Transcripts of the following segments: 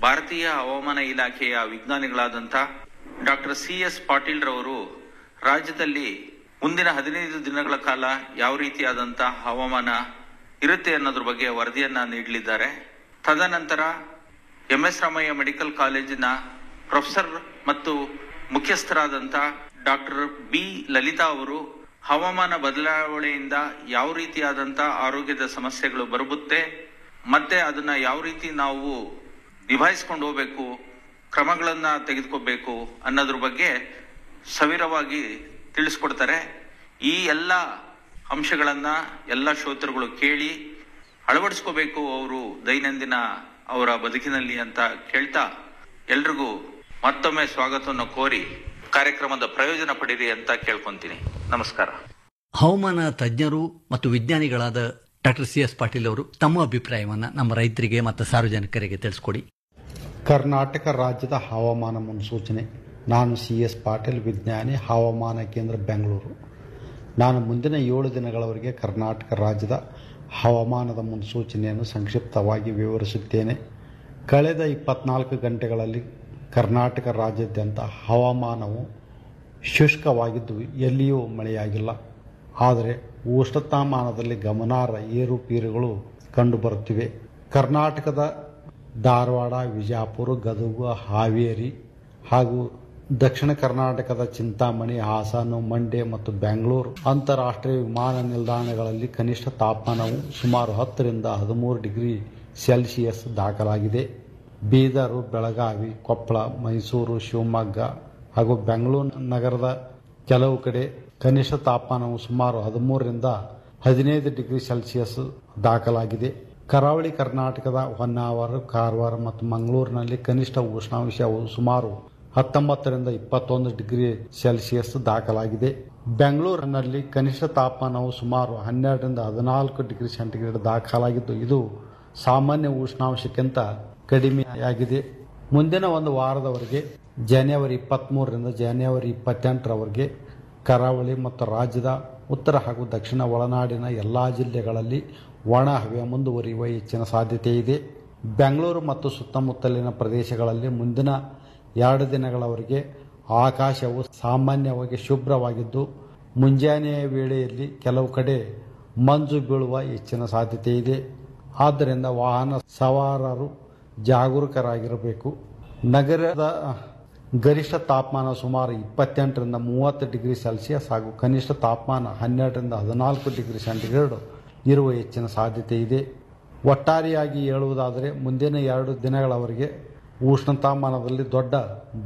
ಭಾರತೀಯ ಹವಾಮಾನ ಇಲಾಖೆಯ ವಿಜ್ಞಾನಿಗಳಾದಂಥ ಡಾಕ್ಟರ್ ಸಿ ಎಸ್ ಪಾಟೀಲ್ ರವರು ರಾಜ್ಯದಲ್ಲಿ ಮುಂದಿನ ಹದಿನೈದು ದಿನಗಳ ಕಾಲ ಯಾವ ರೀತಿಯಾದಂಥ ಹವಾಮಾನ ಇರುತ್ತೆ ಅನ್ನೋದ್ರ ಬಗ್ಗೆ ವರದಿಯನ್ನ ನೀಡಲಿದ್ದಾರೆ ತದನಂತರ ಎಂ ಎಸ್ ರಾಮಯ್ಯ ಮೆಡಿಕಲ್ ಕಾಲೇಜಿನ ಪ್ರೊಫೆಸರ್ ಮತ್ತು ಮುಖ್ಯಸ್ಥರಾದಂಥ ಡಾಕ್ಟರ್ ಬಿ ಲಲಿತಾ ಅವರು ಹವಾಮಾನ ಬದಲಾವಣೆಯಿಂದ ಯಾವ ರೀತಿಯಾದಂಥ ಆರೋಗ್ಯದ ಸಮಸ್ಯೆಗಳು ಬರುತ್ತೆ ಮತ್ತೆ ಅದನ್ನ ಯಾವ ರೀತಿ ನಾವು ನಿಭಾಯಿಸ್ಕೊಂಡು ಹೋಗ್ಬೇಕು ಕ್ರಮಗಳನ್ನ ತೆಗೆದುಕೋಬೇಕು ಅನ್ನೋದ್ರ ಬಗ್ಗೆ ಸವಿರವಾಗಿ ತಿಳಿಸ್ಕೊಡ್ತಾರೆ ಈ ಎಲ್ಲ ಅಂಶಗಳನ್ನ ಎಲ್ಲ ಶ್ರೋತೃಗಳು ಕೇಳಿ ಅಳವಡಿಸ್ಕೋಬೇಕು ಅವರು ದೈನಂದಿನ ಅವರ ಬದುಕಿನಲ್ಲಿ ಅಂತ ಕೇಳ್ತಾ ಎಲ್ರಿಗೂ ಮತ್ತೊಮ್ಮೆ ಸ್ವಾಗತವನ್ನು ಕೋರಿ ಕಾರ್ಯಕ್ರಮದ ಪ್ರಯೋಜನ ಪಡೀರಿ ಅಂತ ಕೇಳ್ಕೊಂತೀನಿ ನಮಸ್ಕಾರ ಹವಾಮಾನ ತಜ್ಞರು ಮತ್ತು ವಿಜ್ಞಾನಿಗಳಾದ ಡಾಕ್ಟರ್ ಸಿ ಎಸ್ ಪಾಟೀಲ್ ಅವರು ತಮ್ಮ ಅಭಿಪ್ರಾಯವನ್ನ ನಮ್ಮ ರೈತರಿಗೆ ಮತ್ತು ಸಾರ್ವಜನಿಕರಿಗೆ ತಿಳಿಸ್ಕೊಡಿ ಕರ್ನಾಟಕ ರಾಜ್ಯದ ಹವಾಮಾನ ಮುನ್ಸೂಚನೆ ನಾನು ಸಿ ಎಸ್ ಪಾಟೀಲ್ ವಿಜ್ಞಾನಿ ಹವಾಮಾನ ಕೇಂದ್ರ ಬೆಂಗಳೂರು ನಾನು ಮುಂದಿನ ಏಳು ದಿನಗಳವರೆಗೆ ಕರ್ನಾಟಕ ರಾಜ್ಯದ ಹವಾಮಾನದ ಮುನ್ಸೂಚನೆಯನ್ನು ಸಂಕ್ಷಿಪ್ತವಾಗಿ ವಿವರಿಸುತ್ತೇನೆ ಕಳೆದ ಇಪ್ಪತ್ನಾಲ್ಕು ಗಂಟೆಗಳಲ್ಲಿ ಕರ್ನಾಟಕ ರಾಜ್ಯಾದ್ಯಂತ ಹವಾಮಾನವು ಶುಷ್ಕವಾಗಿದ್ದು ಎಲ್ಲಿಯೂ ಮಳೆಯಾಗಿಲ್ಲ ಆದರೆ ಉಷ್ಣತಾಮಾನದಲ್ಲಿ ಗಮನಾರ್ಹ ಏರುಪೇರುಗಳು ಕಂಡುಬರುತ್ತಿವೆ ಕರ್ನಾಟಕದ ಧಾರವಾಡ ವಿಜಯಪುರ ಗದಗ ಹಾವೇರಿ ಹಾಗೂ ದಕ್ಷಿಣ ಕರ್ನಾಟಕದ ಚಿಂತಾಮಣಿ ಹಾಸನ ಮಂಡ್ಯ ಮತ್ತು ಬೆಂಗಳೂರು ಅಂತಾರಾಷ್ಟ್ರೀಯ ವಿಮಾನ ನಿಲ್ದಾಣಗಳಲ್ಲಿ ಕನಿಷ್ಠ ತಾಪಮಾನವು ಸುಮಾರು ಹತ್ತರಿಂದ ಹದಿಮೂರು ಡಿಗ್ರಿ ಸೆಲ್ಸಿಯಸ್ ದಾಖಲಾಗಿದೆ ಬೀದರು ಬೆಳಗಾವಿ ಕೊಪ್ಪಳ ಮೈಸೂರು ಶಿವಮೊಗ್ಗ ಹಾಗೂ ಬೆಂಗಳೂರು ನಗರದ ಕೆಲವು ಕಡೆ ಕನಿಷ್ಠ ತಾಪಮಾನವು ಸುಮಾರು ಹದಿಮೂರರಿಂದ ಹದಿನೈದು ಡಿಗ್ರಿ ಸೆಲ್ಸಿಯಸ್ ದಾಖಲಾಗಿದೆ ಕರಾವಳಿ ಕರ್ನಾಟಕದ ಹೊನ್ನಾವರ ಕಾರವಾರ ಮತ್ತು ಮಂಗಳೂರಿನಲ್ಲಿ ಕನಿಷ್ಠ ಉಷ್ಣಾಂಶವು ಸುಮಾರು ಹತ್ತೊಂಬತ್ತರಿಂದ ಇಪ್ಪತ್ತೊಂದು ಡಿಗ್ರಿ ಸೆಲ್ಸಿಯಸ್ ದಾಖಲಾಗಿದೆ ಬೆಂಗಳೂರಿನಲ್ಲಿ ಕನಿಷ್ಠ ತಾಪಮಾನವು ಸುಮಾರು ಹನ್ನೆರಡರಿಂದ ಹದಿನಾಲ್ಕು ಡಿಗ್ರಿ ಸೆಂಟಿಗ್ರೇಡ್ ದಾಖಲಾಗಿದ್ದು ಇದು ಸಾಮಾನ್ಯ ಉಷ್ಣಾಂಶಕ್ಕಿಂತ ಕಡಿಮೆಯಾಗಿದೆ ಮುಂದಿನ ಒಂದು ವಾರದವರೆಗೆ ಜನವರಿ ಇಪ್ಪತ್ತ್ಮೂರರಿಂದ ಜನವರಿ ಇಪ್ಪತ್ತೆಂಟರವರೆಗೆ ಕರಾವಳಿ ಮತ್ತು ರಾಜ್ಯದ ಉತ್ತರ ಹಾಗೂ ದಕ್ಷಿಣ ಒಳನಾಡಿನ ಎಲ್ಲ ಜಿಲ್ಲೆಗಳಲ್ಲಿ ಒಣ ಹವೆ ಮುಂದುವರಿಯುವ ಹೆಚ್ಚಿನ ಸಾಧ್ಯತೆ ಇದೆ ಬೆಂಗಳೂರು ಮತ್ತು ಸುತ್ತಮುತ್ತಲಿನ ಪ್ರದೇಶಗಳಲ್ಲಿ ಮುಂದಿನ ಎರಡು ದಿನಗಳವರೆಗೆ ಆಕಾಶವು ಸಾಮಾನ್ಯವಾಗಿ ಶುಭ್ರವಾಗಿದ್ದು ಮುಂಜಾನೆಯ ವೇಳೆಯಲ್ಲಿ ಕೆಲವು ಕಡೆ ಮಂಜು ಬೀಳುವ ಹೆಚ್ಚಿನ ಸಾಧ್ಯತೆ ಇದೆ ಆದ್ದರಿಂದ ವಾಹನ ಸವಾರರು ಜಾಗರೂಕರಾಗಿರಬೇಕು ನಗರದ ಗರಿಷ್ಠ ತಾಪಮಾನ ಸುಮಾರು ಇಪ್ಪತ್ತೆಂಟರಿಂದ ಮೂವತ್ತು ಡಿಗ್ರಿ ಸೆಲ್ಸಿಯಸ್ ಹಾಗೂ ಕನಿಷ್ಠ ತಾಪಮಾನ ಹನ್ನೆರಡರಿಂದ ಹದಿನಾಲ್ಕು ಡಿಗ್ರಿ ಸೆಂಟಿಗ್ರೇಡ್ ಇರುವ ಹೆಚ್ಚಿನ ಸಾಧ್ಯತೆ ಇದೆ ಒಟ್ಟಾರೆಯಾಗಿ ಹೇಳುವುದಾದರೆ ಮುಂದಿನ ಎರಡು ದಿನಗಳವರೆಗೆ ಉಷ್ಣತಾಮಾನದಲ್ಲಿ ದೊಡ್ಡ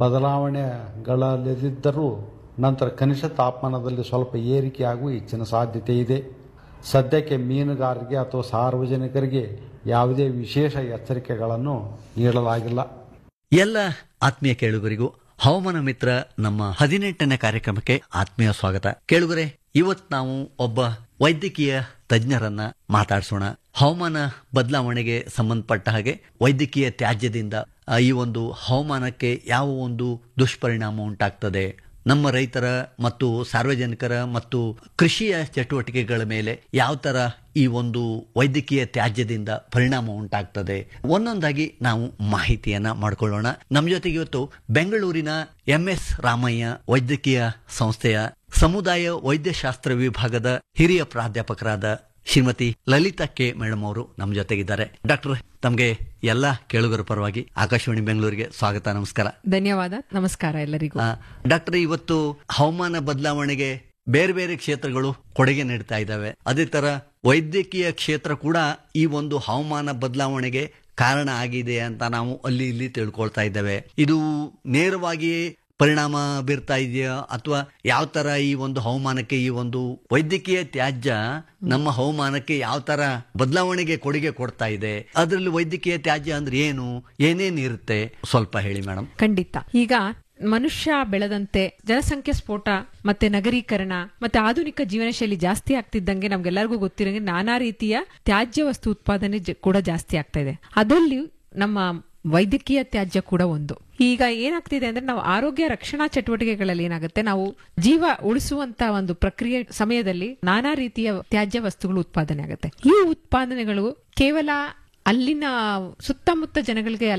ಬದಲಾವಣೆಗಳಲ್ಲಿದ್ದರೂ ನಂತರ ಕನಿಷ್ಠ ತಾಪಮಾನದಲ್ಲಿ ಸ್ವಲ್ಪ ಏರಿಕೆಯಾಗುವ ಹೆಚ್ಚಿನ ಸಾಧ್ಯತೆ ಇದೆ ಸದ್ಯಕ್ಕೆ ಮೀನುಗಾರರಿಗೆ ಅಥವಾ ಸಾರ್ವಜನಿಕರಿಗೆ ಯಾವುದೇ ವಿಶೇಷ ಎಚ್ಚರಿಕೆಗಳನ್ನು ನೀಡಲಾಗಿಲ್ಲ ಎಲ್ಲ ಆತ್ಮೀಯ ಕೇಳುಗರಿಗೂ ಹವಾಮಾನ ಮಿತ್ರ ನಮ್ಮ ಹದಿನೆಂಟನೇ ಕಾರ್ಯಕ್ರಮಕ್ಕೆ ಆತ್ಮೀಯ ಸ್ವಾಗತ ಕೇಳುಗರೆ ಇವತ್ತು ನಾವು ಒಬ್ಬ ವೈದ್ಯಕೀಯ ತಜ್ಞರನ್ನ ಮಾತಾಡಿಸೋಣ ಹವಾಮಾನ ಬದಲಾವಣೆಗೆ ಸಂಬಂಧಪಟ್ಟ ಹಾಗೆ ವೈದ್ಯಕೀಯ ತ್ಯಾಜ್ಯದಿಂದ ಆ, ಈ ಒಂದು ಹವಾಮಾನಕ್ಕೆ ಯಾವ ಒಂದು ದುಷ್ಪರಿಣಾಮ ಉಂಟಾಗ್ತದೆ ನಮ್ಮ ರೈತರ ಮತ್ತು ಸಾರ್ವಜನಿಕರ ಮತ್ತು ಕೃಷಿಯ ಚಟುವಟಿಕೆಗಳ ಮೇಲೆ ಯಾವ ತರ ಈ ಒಂದು ವೈದ್ಯಕೀಯ ತ್ಯಾಜ್ಯದಿಂದ ಪರಿಣಾಮ ಉಂಟಾಗ್ತದೆ ಒಂದೊಂದಾಗಿ ನಾವು ಮಾಹಿತಿಯನ್ನ ಮಾಡ್ಕೊಳ್ಳೋಣ ನಮ್ಮ ಜೊತೆಗೆ ಇವತ್ತು ಬೆಂಗಳೂರಿನ ಎಂ ಎಸ್ ರಾಮಯ್ಯ ವೈದ್ಯಕೀಯ ಸಂಸ್ಥೆಯ ಸಮುದಾಯ ವೈದ್ಯಶಾಸ್ತ್ರ ವಿಭಾಗದ ಹಿರಿಯ ಪ್ರಾಧ್ಯಾಪಕರಾದ ಶ್ರೀಮತಿ ಲಲಿತಾ ಕೆ ಮೇಡಮ್ ಅವರು ನಮ್ಮ ಜೊತೆಗಿದ್ದಾರೆ ಡಾಕ್ಟರ್ ತಮಗೆ ಎಲ್ಲ ಕೇಳುಗರ ಪರವಾಗಿ ಆಕಾಶವಾಣಿ ಬೆಂಗಳೂರಿಗೆ ಸ್ವಾಗತ ನಮಸ್ಕಾರ ಧನ್ಯವಾದ ನಮಸ್ಕಾರ ಎಲ್ಲರಿಗೂ ಆ, ಡಾಕ್ಟರ್ ಇವತ್ತು ಹವಾಮಾನ ಬದಲಾವಣೆಗೆ ಬೇರೆ ಬೇರೆ ಕ್ಷೇತ್ರಗಳು ಕೊಡುಗೆ ನೀಡ್ತಾ ಇದ್ದಾವೆ ಅದೇ ತರ ವೈದ್ಯಕೀಯ ಕ್ಷೇತ್ರ ಕೂಡ ಈ ಒಂದು ಹವಾಮಾನ ಬದಲಾವಣೆಗೆ ಕಾರಣ ಆಗಿದೆ ಅಂತ ನಾವು ಅಲ್ಲಿ ಇಲ್ಲಿ ತಿಳ್ಕೊಳ್ತಾ ಇದ್ದೇವೆ ಇದು ನೇರವಾಗಿ ಪರಿಣಾಮ ಬೀರ್ತಾ ಇದೆಯಾ ಅಥವಾ ಯಾವ ತರ ಈ ಒಂದು ಹವಾಮಾನಕ್ಕೆ ಈ ಒಂದು ವೈದ್ಯಕೀಯ ತ್ಯಾಜ್ಯ ನಮ್ಮ ಹವಾಮಾನಕ್ಕೆ ಯಾವ ತರ ಬದಲಾವಣೆಗೆ ಕೊಡುಗೆ ಕೊಡ್ತಾ ಇದೆ ಅದರಲ್ಲಿ ವೈದ್ಯಕೀಯ ತ್ಯಾಜ್ಯ ಅಂದ್ರೆ ಏನು ಏನೇನ್ ಇರುತ್ತೆ ಸ್ವಲ್ಪ ಹೇಳಿ ಮೇಡಮ್ ಖಂಡಿತ ಈಗ ಮನುಷ್ಯ ಬೆಳೆದಂತೆ ಜನಸಂಖ್ಯೆ ಸ್ಫೋಟ ಮತ್ತೆ ನಗರೀಕರಣ ಮತ್ತೆ ಆಧುನಿಕ ಜೀವನ ಶೈಲಿ ಜಾಸ್ತಿ ಆಗ್ತಿದ್ದಂಗೆ ನಮ್ಗೆಲ್ಲರಿಗೂ ಗೊತ್ತಿರಂಗೆ ನಾನಾ ರೀತಿಯ ತ್ಯಾಜ್ಯ ವಸ್ತು ಉತ್ಪಾದನೆ ಜ- ಕೂಡ ಜಾಸ್ತಿ ಆಗ್ತಾ ಇದೆ ಅದರಲ್ಲಿ ನಮ್ಮ ವೈದ್ಯಕೀಯ ತ್ಯಾಜ್ಯ ಕೂಡ ಒಂದು ಈಗ ಏನಾಗ್ತಿದೆ ಅಂದ್ರೆ ನಾವು ಆರೋಗ್ಯ ರಕ್ಷಣಾ ಚಟುವಟಿಕೆಗಳಲ್ಲಿ ಏನಾಗುತ್ತೆ ನಾವು ಜೀವ ಉಳಿಸುವಂತ ಒಂದು ಪ್ರಕ್ರಿಯೆ ಸಮಯದಲ್ಲಿ ನಾನಾ ರೀತಿಯ ತ್ಯಾಜ್ಯ ವಸ್ತುಗಳು ಉತ್ಪಾದನೆ ಆಗುತ್ತೆ ಈ ಉತ್ಪಾದನೆಗಳು ಕೇವಲ ಅಲ್ಲಿನ ಸುತ್ತಮುತ್ತ ಜನಗಳಿಗೆ ಅಲ್ಲ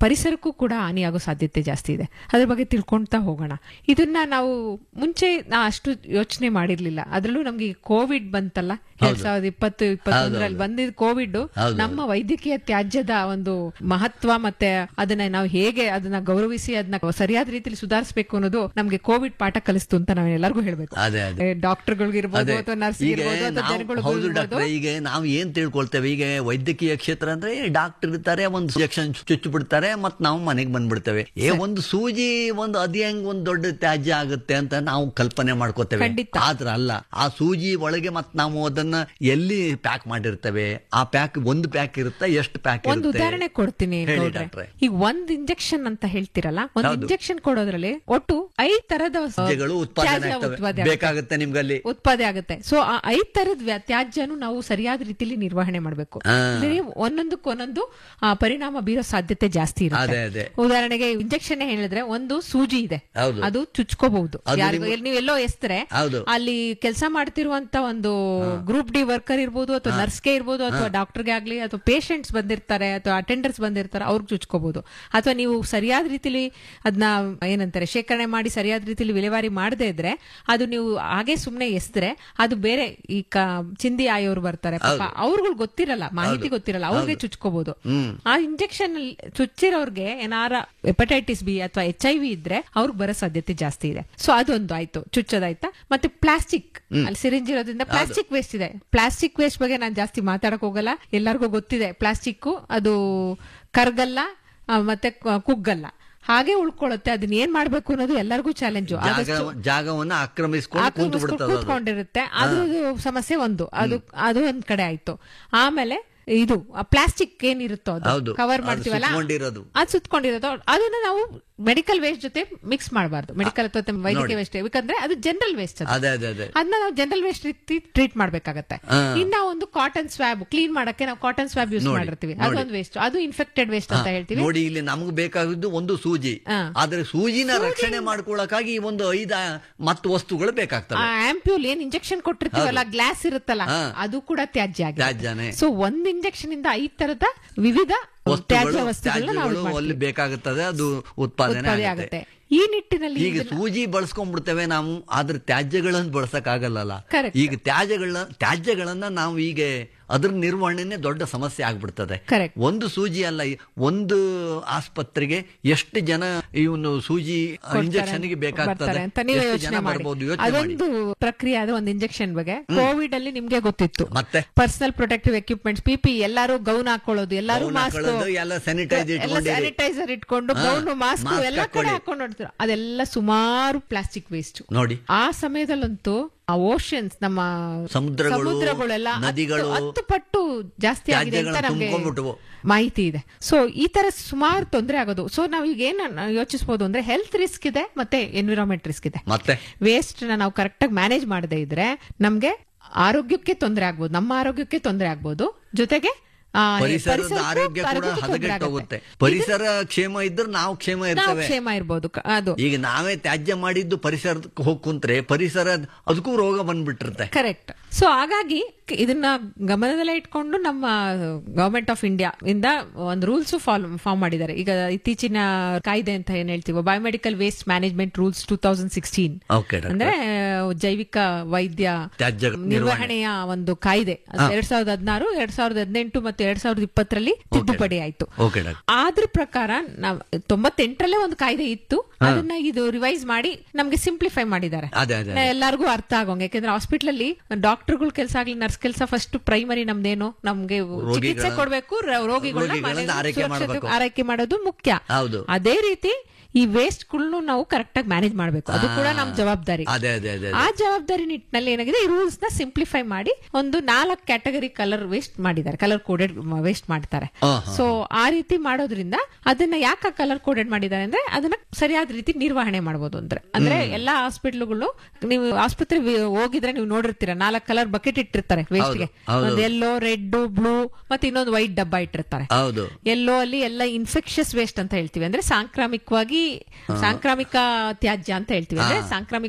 ಪರಿಸರಕ್ಕೂ ಕೂಡ ಹಾನಿಯಾಗೋ ಸಾಧ್ಯತೆ ಜಾಸ್ತಿ ಇದೆ ಅದ್ರ ಬಗ್ಗೆ ತಿಳ್ಕೊಂತಾ ಹೋಗೋಣ ಇದನ್ನ ನಾವು ಮುಂಚೆ ನಾ ಅಷ್ಟು ಯೋಚನೆ ಮಾಡಿರ್ಲಿಲ್ಲ ಅದ್ರಲ್ಲೂ ನಮ್ಗೆ ಈ ಕೋವಿಡ್ ಬಂತಲ್ಲ ಎರಡ್ ಸಾವಿರದ ಇಪ್ಪತ್ತು ಇಪ್ಪತ್ತೊಂದರಲ್ಲಿ ಬಂದಿದ್ ಕೋವಿಡ್ ಹೌದು. ನಮ್ಮ ವೈದ್ಯಕೀಯ ತ್ಯಾಜ್ಯದ ಒಂದು ಮಹತ್ವ ಮತ್ತೆ ಅದನ್ನ ನಾವು ಹೇಗೆ ಅದನ್ನ ಗೌರವಿಸಿ ಅದನ್ನ ಸರಿಯಾದ ರೀತಿಯಲ್ಲಿ ಸುಧಾರಿಸಬೇಕು ಅನ್ನೋದು ನಮ್ಗೆ ಕೋವಿಡ್ ಪಾಠ ಕಲಿಸ್ತು ಅಂತ ನಾವು ಎಲ್ಲರಿಗೂ ಹೇಳ್ಬೇಕು ಅದೇ ಅದೇ ಡಾಕ್ಟರ್ಗಳಿಗಿರ್ಬೋದು ಅದೇ ಅಥವಾ ನರ್ಸ್ ಈಗ ಇರ್ಬೋದು ಅಥವಾ ನಾವು- ಜನಗಳಿಗೂ ಹೌದು ಇರ್ಬೋದು ಡಾಕ್ಟ್ರೆ ಈಗ ನಾವು ಏನ್ ತಿಳ್ಕೊಳ್ತೇವೆ ಈಗ ವೈದ್ಯಕೀಯ ಕ್ಷೇತ್ರ ಅಂದ್ರೆ ಡಾಕ್ಟರ್ ಇರ್ತಾರೆ ಒಂದು ಇಂಜೆಕ್ಷನ್ ಚುಚ್ಚು ಬಿಡ್ತಾರೆ ಮತ್ ನಾವು ಮನೆಗೆ ಬಂದ್ಬಿಡ್ತೇವೆ ಏ ಒಂದು ಸೂಜಿ ಒಂದು ಅದ್ ಹೆಂಗ್ ಒಂದ್ ದೊಡ್ಡ ತ್ಯಾಜ್ಯ ಆಗುತ್ತೆ ಅಂತ ನಾವು ಕಲ್ಪನೆ ಮಾಡ್ಕೋತೇವೆ ಖಂಡಿತ. ಆದ್ರ ಅಲ್ಲ ಆ ಸೂಜಿ ಒಳಗೆ ಮತ್ ನಾವು ಅದನ್ನ ಎಲ್ಲಿ ಪ್ಯಾಕ್ ಮಾಡಿರ್ತೇವೆ ಆ ಪ್ಯಾಕ್ ಒಂದು ಪ್ಯಾಕ್ ಇರುತ್ತೆ ಎಷ್ಟು ಪ್ಯಾಕ್ ಒಂದು ಇರುತ್ತೆ ಉದಾಹರಣೆ ಕೊಡ್ತೀನಿ ಹೇಳಿ ಗೌಡ್ರೆ. ಡಾಕ್ಟ್ರೆ. ಈಗ ಒಂದ್ ಇಂಜೆಕ್ಷನ್ ಅಂತ ಹೇಳ್ತಿರಲ್ಲ ಒಂದ್ ಹೌದು. ಇಂಜೆಕ್ಷನ್ ಕೊಡೋದ್ರಲ್ಲಿ ಒಟ್ಟು ಐದ್ ತರದ ತ್ಯಾಜ್ಯಗಳು ಉತ್ಪಾದನೆ ತ್ಯಾಜ್ಯ ಆಗ್ತವೆ ಉತ್ಪಾದನೆ ಆಗುತ್ತೆ. ಬೇಕಾಗುತ್ತೆ ನಿಮ್ಗಲ್ಲಿ ಉತ್ಪಾದನೆ ಆಗುತ್ತೆ ಸೊ ಆ ಐದ್ ತರದ ವ್ಯ- ತ್ಯಾಜ್ಯನು ನಾವು ಸರಿಯಾದ ರೀತಿಯಲ್ಲಿ ನಿರ್ವಹಣೆ ಮಾಡಬೇಕು ಆ. ಒಂದೊಂದಕ್ಕೆ ಒಂದೊಂದು ಆ, ಪರಿಣಾಮ ಬೀರೋ ಸಾಧ್ಯತೆ ಜಾಸ್ತಿ ಅದೇ, ಇರುತ್ತೆ ಅದೇ. ಉದಾಹರಣೆಗೆ ಇಂಜೆಕ್ಷನ್ ಹೇಳಿದ್ರೆ ಒಂದು ಸೂಜಿ ಇದೆ ಹೌದು. ಅದು ಚುಚ್ಕೋಬಹುದು ಅದು ಯಾರಿಗೂ ನಿಮ್ಮ- ಎಲ್ಲಿ- ನೀವು ಎಲ್ಲೋ ಎಸ್ತರೆ ಹೌದು. ಅಲ್ಲಿ ಕೆಲಸ ಮಾಡ್ತಿರುವಂತ ಒಂದು ಗ್ರೂಪ್ ಡಿ ವರ್ಕರ್ ಇರ್ಬೋದು ಅಥವಾ ನರ್ಸ್ಗೆ ಇರ್ಬೋದು ಅಥವಾ ಡಾಕ್ಟರ್ಗೆ ಆಗ್ಲಿ ಅಥವಾ ಪೇಷಂಟ್ಸ್ ಬಂದಿರ್ತಾರೆ ಅಥವಾ ಅಟೆಂಡರ್ಸ್ ಬಂದಿರ್ತಾರೆ ಅವ್ರಿಗೆ ಚುಚ್ಕೋಬಹುದು ಅಥವಾ ನೀವು ಸರಿಯಾದ ರೀತಿಲಿ ಅದನ್ನ ಏನಂತಾರೆ ಶೇಖರಣೆ ಮಾಡಿ ಸರಿಯಾದ ರೀತಿಲಿ ವಿಲೇವಾರಿ ಮಾಡದೇ ಇದ್ರೆ ಅದು ನೀವು ಹಾಗೆ ಸುಮ್ನೆ ಎಸ್ದ್ರೆ ಅದು ಬೇರೆ ಈ ಕ- ಚಿಂದಿ ಆಯೋರು ಬರ್ತಾರೆ ಪಾಪ ಅವ್ರಿಗೆ ಗೊತ್ತಿರಲ್ಲ ಮಾಹಿತಿ ಗೊತ್ತಿರಲ್ಲ ಅವ್ರಿಗೆ ಚುಚ್ಕೋಬಹುದು ಆ ಇಂಜೆಕ್ಷನ್ ಚುಚ್ಚಿರೋರ್ಗೆ ಏನಾರ ಹೆಪಟೈಟಿಸ್ ಬಿ ಅಥವಾ ಎಚ್ ಐ ವಿ ಇದ್ರೆ ಅವ್ರಿಗೆ ಬರೋ ಸಾಧ್ಯತೆ ಜಾಸ್ತಿ ಇದೆ ಸೊ ಅದೊಂದು ಆಯ್ತು ಚುಚ್ಚೋದಾಯ್ತಾ ಮತ್ತೆ ಪ್ಲಾಸ್ಟಿಕ್ ಅಲ್ಲಿ ಸಿರಿಂಜ್ ಇರೋದ್ರಿಂದ ಪ್ಲಾಸ್ಟಿಕ್ ವೇಸ್ಟ್ ಇದೆ ಪ್ಲಾಸ್ಟಿಕ್ ವೇಸ್ಟ್ ಬಗ್ಗೆ ನಾನು ಜಾಸ್ತಿ ಮಾತಾಡಕ್ ಹೋಗಲ್ಲ ಎಲ್ಲರಿಗೂ ಗೊತ್ತಿದೆ ಪ್ಲಾಸ್ಟಿಕ್ ಅದು ಕರ್ಗಲ್ಲ ಆ, ಮತ್ತೆ ಕ- ಕುಗ್ಗಲ್ಲ ಹಾಗೆ ಉಳ್ಕೊಳ್ಳುತ್ತೆ ಅದನ್ನ ಏನ್ ಮಾಡ್ಬೇಕು ಅನ್ನೋದು ಎಲ್ಲರಿಗೂ ಚಾಲೆಂಜು ಜಾಗ ಜಾಗವನ್ನ ಆಕ್ರಮಿಸ್ಕೊಂಡು ಕೂತು ಬಿಡ್ತದೆ ಅದು. ಕೂತ್ಕೊಂಡಿರುತ್ತೆ ಅದು ಸಮಸ್ಯೆ ಒಂದು ಅದು ಅದು ಒಂದ್ ಕಡೆ ಆಯ್ತು ಆಮೇಲೆ ಇದು ಪ್ಲಾಸ್ಟಿಕ್ ಏನಿರುತ್ತೋ ಹೌದು. ಅದು ಕವರ್ ಅದು ಮಾಡ್ತೀವಲ್ಲ ಸುತ್ಕೊಂಡಿರೋದು. ಅದು ಸುತ್ಕೊಂಡಿರೋದು ಅದನ್ನ ನಾವು ಮೆಡಿಕಲ್ ವೇಸ್ಟ್ ಜೊತೆ ಮಿಕ್ಸ್ ಮಾಡಬಾರ್ದು ಮೆಡಿಕಲ್ ಅಥವಾ ವೈದ್ಯಕೀಯ ವೇಸ್ಟ್ ಯಾಕಂದ್ರೆ ಅದು ಜನರಲ್ ವೇಸ್ಟ್ ಅದು ಅದೇ ಅದೇ ಅದೇ ಅದನ್ನ ನಾವು ಜನರಲ್ ವೇಸ್ಟ್ ರೀತಿ ಟ್ರೀಟ್ ಮಾಡ್ಬೇಕಾಗತ್ತೆ ಹಾ. ಇನ್ನ ಒಂದು ಕಾಟನ್ ಸ್ವಾಬ್ ಕ್ಲೀನ್ ಮಾಡಕ್ಕೆ ನಾವು ಕಾಟನ್ ಸ್ವಾಬ್ ಯೂಸ್ ನೋಡಿ, ಮಾಡಿರ್ತೀವಿ ನೋಡಿ. ಅದೊಂದು ವೇಸ್ಟ್ ಅದು ಇನ್ಫೆಕ್ಟೆಡ್ ವೇಸ್ಟ್ ಅಂತ ಹೇಳ್ತೀವಿ ನೋಡಿ ಇಲ್ಲಿ ನಮ್ಗೆ ಬೇಕಾಗಿದ್ದು ಒಂದು ಸೂಜಿ ಹಾ. ಆದ್ರೆ ಸೂಜಿನ ರಕ್ಷಣೆ ಮಾಡ್ಕೊಳ್ಳಕ್ಕಾಗಿ ಒಂದು ಐದ ಮತ್ತು ವಸ್ತುಗಳು ಬೇಕಾಗ್ತವೆ ಆಂಪ್ಯೂಲ್ ಏನ್ ಇಂಜೆಕ್ಷನ್ ಕೊಟ್ಟಿರ್ತೀವಲ್ಲ ಗ್ಲಾಸ್ ಇರುತ್ತಲ್ಲ ಹಾ. ಅದು ಕೂಡ ತ್ಯಾಜ್ಯ ತ್ಯಾಜ್ಯನೇ. ಸೊ ಒಂದ್ ಇಂಜೆಕ್ಷನ್ ಇಂದ ಐದ್ ತರದ ವಿವಿಧ ತ್ಯಾಜ್ಯ ವಸ್ತುಗಳು ವಸ್ತುಗಳನ್ನ ನಾವು ತ್ಯಾಜ್ಯಗಳು ಅಲ್ಲಿ ಬೇಕಾಗುತ್ತದೆ ಅದು ಉತ್ಪಾದನೆ ಉತ್ಪಾದನೆ ಆಗುತ್ತೆ ಆಗುತ್ತೆ ಈ ನಿಟ್ಟಿನಲ್ಲಿ ಈಗ ಇದನ್ನ- ಸೂಜಿ ಬಳಸ್ಕೊಂಡ್ಬಿಡ್ತೇವೆ ನಾವು ಆದ್ರೆ ತ್ಯಾಜ್ಯಗಳನ್ನು ಬಳಸಕ್ ಆಗಲ್ಲ Correct. ಈಗ ತ್ಯಾಜ್ಯಗಳನ್ನ ತ್ಯಾಜ್ಯಗಳನ್ನ ನಾವು ಈಗ ಅದ್ರ ನಿರ್ವಹಣೆನೆ ದೊಡ್ಡ ಸಮಸ್ಯೆ ಆಗ್ಬಿಡ್ತದೆ Correct. ಒಂದು ಸೂಜಿ ಅಲ್ಲ ಈ ಒಂದು ಆಸ್ಪತ್ರೆಗೆ ಎಷ್ಟು ಜನ ಇವನು ಸೂಜಿ ಕೊಡ್ತಾರೆ ಇಂಜೆಕ್ಷನ್ ಗೆ ಬೇಕಾಗ್ತದೆ ಬರ್ತಾರೆ ಅಂತ ನೀವೇ ಎಷ್ಟು ಯೋಚನೆ ಜನ ಮಾಡಿ ಬರ್ಬೋದು ಯೋಚನೆ ಮಾಡಿ ಅದೊಂದು ಪ್ರಕ್ರಿಯೆ ಆದ ಒಂದು ಇಂಜೆಕ್ಷನ್ ಬಗ್ಗೆ ಕೋವಿಡ್ ಅಲ್ಲಿ ನಿಮ್ಗೆ ಗೊತ್ತಿತ್ತು ಮತ್ತೆ ಪರ್ಸನಲ್ ಪ್ರೊಟೆಕ್ಟಿವ್ ಎಕ್ವಿಪ್ಮೆಂಟ್ಸ್ ಪಿಪಿ ಎಲ್ಲರೂ ಗೌನ್ ಹಾಕೊಳ್ಳೋದು ಎಲ್ಲರೂ ಗೌನ್ ಮಾಸ್ಕ್ ಹಾಕೊಳ್ಳೋದು, ಎಲ್ಲ sanitize ಇಟ್ಕೊಂಡಿರಿ. ಸ್ಯಾನಿಟೈಸರ್ ಇಟ್ಕೊಂಡು ಹಾ, ಗೌನ್ ಮಾಸ್ಕ್ mask ಎಲ್ಲ ಕಡೆ ಹಾಕೊಳ್ಳಿ. ಹಾಕೊಂಡು ನೋಡ್ತಾರೆ ಅದೆಲ್ಲ ಸುಮಾರು ಪ್ಲಾಸ್ಟಿಕ್ ವೇಸ್ಟ್ ನೋಡಿ ಆ ಸಮಯದಲ್ಲಂತೂ ಆ ಓಷನ್ಸ್ ನಮ್ಮ ಸಮುದ್ರಗಳು, ಸಮುದ್ರಗಳೆಲ್ಲ ಹತ್ತು- ನದಿಗಳು, ಹತ್ತು ಪಟ್ಟು ಜಾಸ್ತಿ ಆಗಿದೆ ಅಂತ ತ್ಯಾಜ್ಯಗಳು ನಮ್ಗೆ ತುಂಬ್ಕೊಂಡ್ಬಿಟ್ವು. ಮಾಹಿತಿ ಇದೆ ಸೊ ಈ ತರ ಸುಮಾರು ತೊಂದರೆ ಆಗೋದು ಸೊ ನಾವ್ ಈಗ ಏನ್ ಯೋಚಿಸಬಹುದು ಅಂದ್ರೆ ಹೆಲ್ತ್ ರಿಸ್ಕ್ ಇದೆ ಮತ್ತೆ ಎನ್ವಿರಾನ್ಮೆಂಟ್ ರಿಸ್ಕ್ ಇದೆ ಮತ್ತೆ ವೇಸ್ಟ್ ನ ನಾವು ಕರೆಕ್ಟ್ ಆಗಿ ಮ್ಯಾನೇಜ್ ಮಾಡದೇ ಇದ್ರೆ ನಮ್ಗೆ ಆರೋಗ್ಯಕ್ಕೆ ತೊಂದರೆ ಆಗ್ಬೋದು ನಮ್ಮ ಆರೋಗ್ಯಕ್ಕೆ ತೊಂದರೆ ಆಗ್ಬೋದು ಜೊತೆಗೆ ಆ, ಪರಿಸರದ ಪರಿಸರಕ್ಕೂ ಆರೋಗ್ಯ ಕೂಡ ಆರೋಗ್ಯಕ್ಕೂ ತೊಂದ್ರೆ ಹದಗೆಟ್ಟು ಆಗುತ್ತೆ. ಹೋಗುತ್ತೆ ಪರಿಸರ ಕ್ಷೇಮ ಇದ್ರೆ ನಾವು ಕ್ಷೇಮ ನಾವು ಇರ್ತೇವೆ ಕ್ಷೇಮ ಇರ್ಬೋದು ಕ- ಅದು ಈಗ ನಾವೇ ತ್ಯಾಜ್ಯ ಮಾಡಿದ್ದು ಪರಿಸರಕ್ಕೆ ಹೋಗಿ ಕುಂತ್ರೆ ಪರಿಸರ ಅದಕ್ಕೂ ರೋಗ ಬಂದ್ಬಿಟ್ಟಿರುತ್ತೆ ಕರೆಕ್ಟ್ ಸೊ ಹಾಗಾಗಿ ಕ- ಇದನ್ನ ಗಮನದಲ್ಲೇ ಇಟ್ಕೊಂಡು ನಮ್ಮ ಗವರ್ಮೆಂಟ್ ಆಫ್ ಇಂಡಿಯಾ ಇಂದ ಒಂದು ರೂಲ್ಸ್ ಫಾರ್ಮ್ ಮಾಡಿದ್ದಾರೆ ಈಗ ಇತ್ತೀಚಿನ ಕಾಯ್ದೆ ಅಂತ ಏನ್ ಹೇಳ್ತೀವೋ biomedical waste management rules two thousand sixteen okay doctor. ಅಂದ್ರೆ ಜೈವಿಕ ವೈದ್ಯ ತ್ಯಾಜ್ಯ ನಿರ್ವಹಣೆಯ ಒಂದು ಕಾಯ್ದೆ ಅದು ಎರಡ್ ಸಾವಿರದ ಹದಿನಾರು ಎರಡ್ ಸಾವಿರದ ಹದಿನೆಂಟು ಮತ್ತು ಎರಡ್ ಸಾವಿರದ ಇಪ್ಪತ್ತರಲ್ಲಿ ತಿದ್ದುಪಡಿ ಆಯ್ತು ಓಕೆ ಡಾಕ್ಟರ್ ಆದ್ರ ಪ್ರಕಾರ ನಾವ್ ತೊಂಬತ್ತೆಂಟರಲ್ಲೇ ಒಂದು ಕಾಯ್ದೆ ಇತ್ತು ಅದನ್ನ ಇದು ರಿವೈಸ್ ಮಾಡಿ ನಮ್ಗೆ ಸಿಂಪ್ಲಿಫೈ ಮಾಡಿದ್ದಾರೆ ಅದೇ ಅದೇ ನಾ ಎಲ್ಲರಿಗೂ ಅರ್ಥ ಆಗೋಂಗೆ ಯಾಕಂದ್ರೆ ಹಾಸ್ಪಿಟಲ್ ಅಲ್ಲಿ ಡಾಕ್ಟರ್ಗಳ ಕೆಲಸ ಆಗ್ಲಿ ನರ್ಸ್ ಕೆಲಸ ಫಸ್ಟ್ ಪ್ರೈಮರಿ ನಮ್ದೇನು ನಮ್ಗೆ ಚಿಕಿತ್ಸೆ ಕೊಡ್ಬೇಕು ರ- ರೋಗಿಗಳನ್ನ ರೋಗಿಗಳನ್ನ ಮನೆಯಲ್ಲಿ ಆರೈಕೆ ಸುರಕ್ಷತೆ- ಮಾಡ್ಬೇಕು. ಆರೈಕೆ ಮಾಡೋದು ಮುಖ್ಯ ಹೌದು. ಅದೇ ರೀತಿ ಈ ವೇಸ್ಟ್ ಗಳನ್ನು ನಾವು ಕರೆಕ್ಟ್ ಆಗಿ ಮ್ಯಾನೇಜ್ ಮಾಡಬೇಕು ಅದು ಕೂಡ ನಮ್ ಜವಾಬ್ದಾರಿ ಅದೇ ಅದೇ ಅದೇ ಆ ಜವಾಬ್ದಾರಿ ನಿಟ್ಟಿನಲ್ಲಿ ಏನಾಗಿದೆ ಈ ರೂಲ್ಸ್ ನ ಸಿಂಪ್ಲಿಫೈ ಮಾಡಿ ಒಂದು ನಾಲ್ಕು ಕ್ಯಾಟಗರಿ ಕಲರ್ ವೇಸ್ಟ್ ಮಾಡಿದ್ದಾರೆ ಕಲರ್ ಕೋಡೆಡ್ ವೇಸ್ಟ್ ಮಾಡ್ತಾರೆ ಹಾ, ಸೊ ಆ ರೀತಿ ಮಾಡೋದ್ರಿಂದ ಅದನ್ನ ಯಾಕೆ ಕಲರ್ ಕೋಡೆಡ್ ಮಾಡಿದ್ದಾರೆ ಅಂದ್ರೆ ಅದನ್ನ ಸರಿಯಾದ ರೀತಿ ನಿರ್ವಹಣೆ ಮಾಡಬಹುದು ಅಂದ್ರೆ ಅಂದ್ರೆ ಎಲ್ಲಾ ಹಾಸ್ಪಿಟ್ಲ್ಗಳು ನೀವು ಆಸ್ಪತ್ರೆ ಹೋಗಿದ್ರೆ ನೀವು ನೋಡಿರ್ತೀರ ನಾಲ್ಕು ಕಲರ್ ಬಕೆಟ್ ಇಟ್ಟಿರ್ತಾರೆ ವೇಸ್ಟ್ ಗೆ ಹೌದು. ಒಂದು ಎಲ್ಲೋ ರೆಡ್ ಬ್ಲೂ ಮತ್ತೆ ಇನ್ನೊಂದು ವೈಟ್ ಡಬ್ಬ ಇಟ್ಟಿರ್ತಾರೆ ಹೌದು ಎಲ್ಲೋ ಅಲ್ಲಿ ಎಲ್ಲ ಇನ್ಫೆಕ್ಷಸ್ ವೇಸ್ಟ್ ಅಂತ ಹೇಳ್ತೀವಿ ಅಂದ್ರೆ ಸಾಂಕ್ರಾಮಿಕವಾಗಿ ಸಾಂಕ್ರಾಮಿಕ ತ್ಯಾಜ್ಯ ಅಂತ ಹೇಳ್ತೀವಿ ಅಂದ್ರೆ ಸಾಂಕ್ರಾಮಿಕ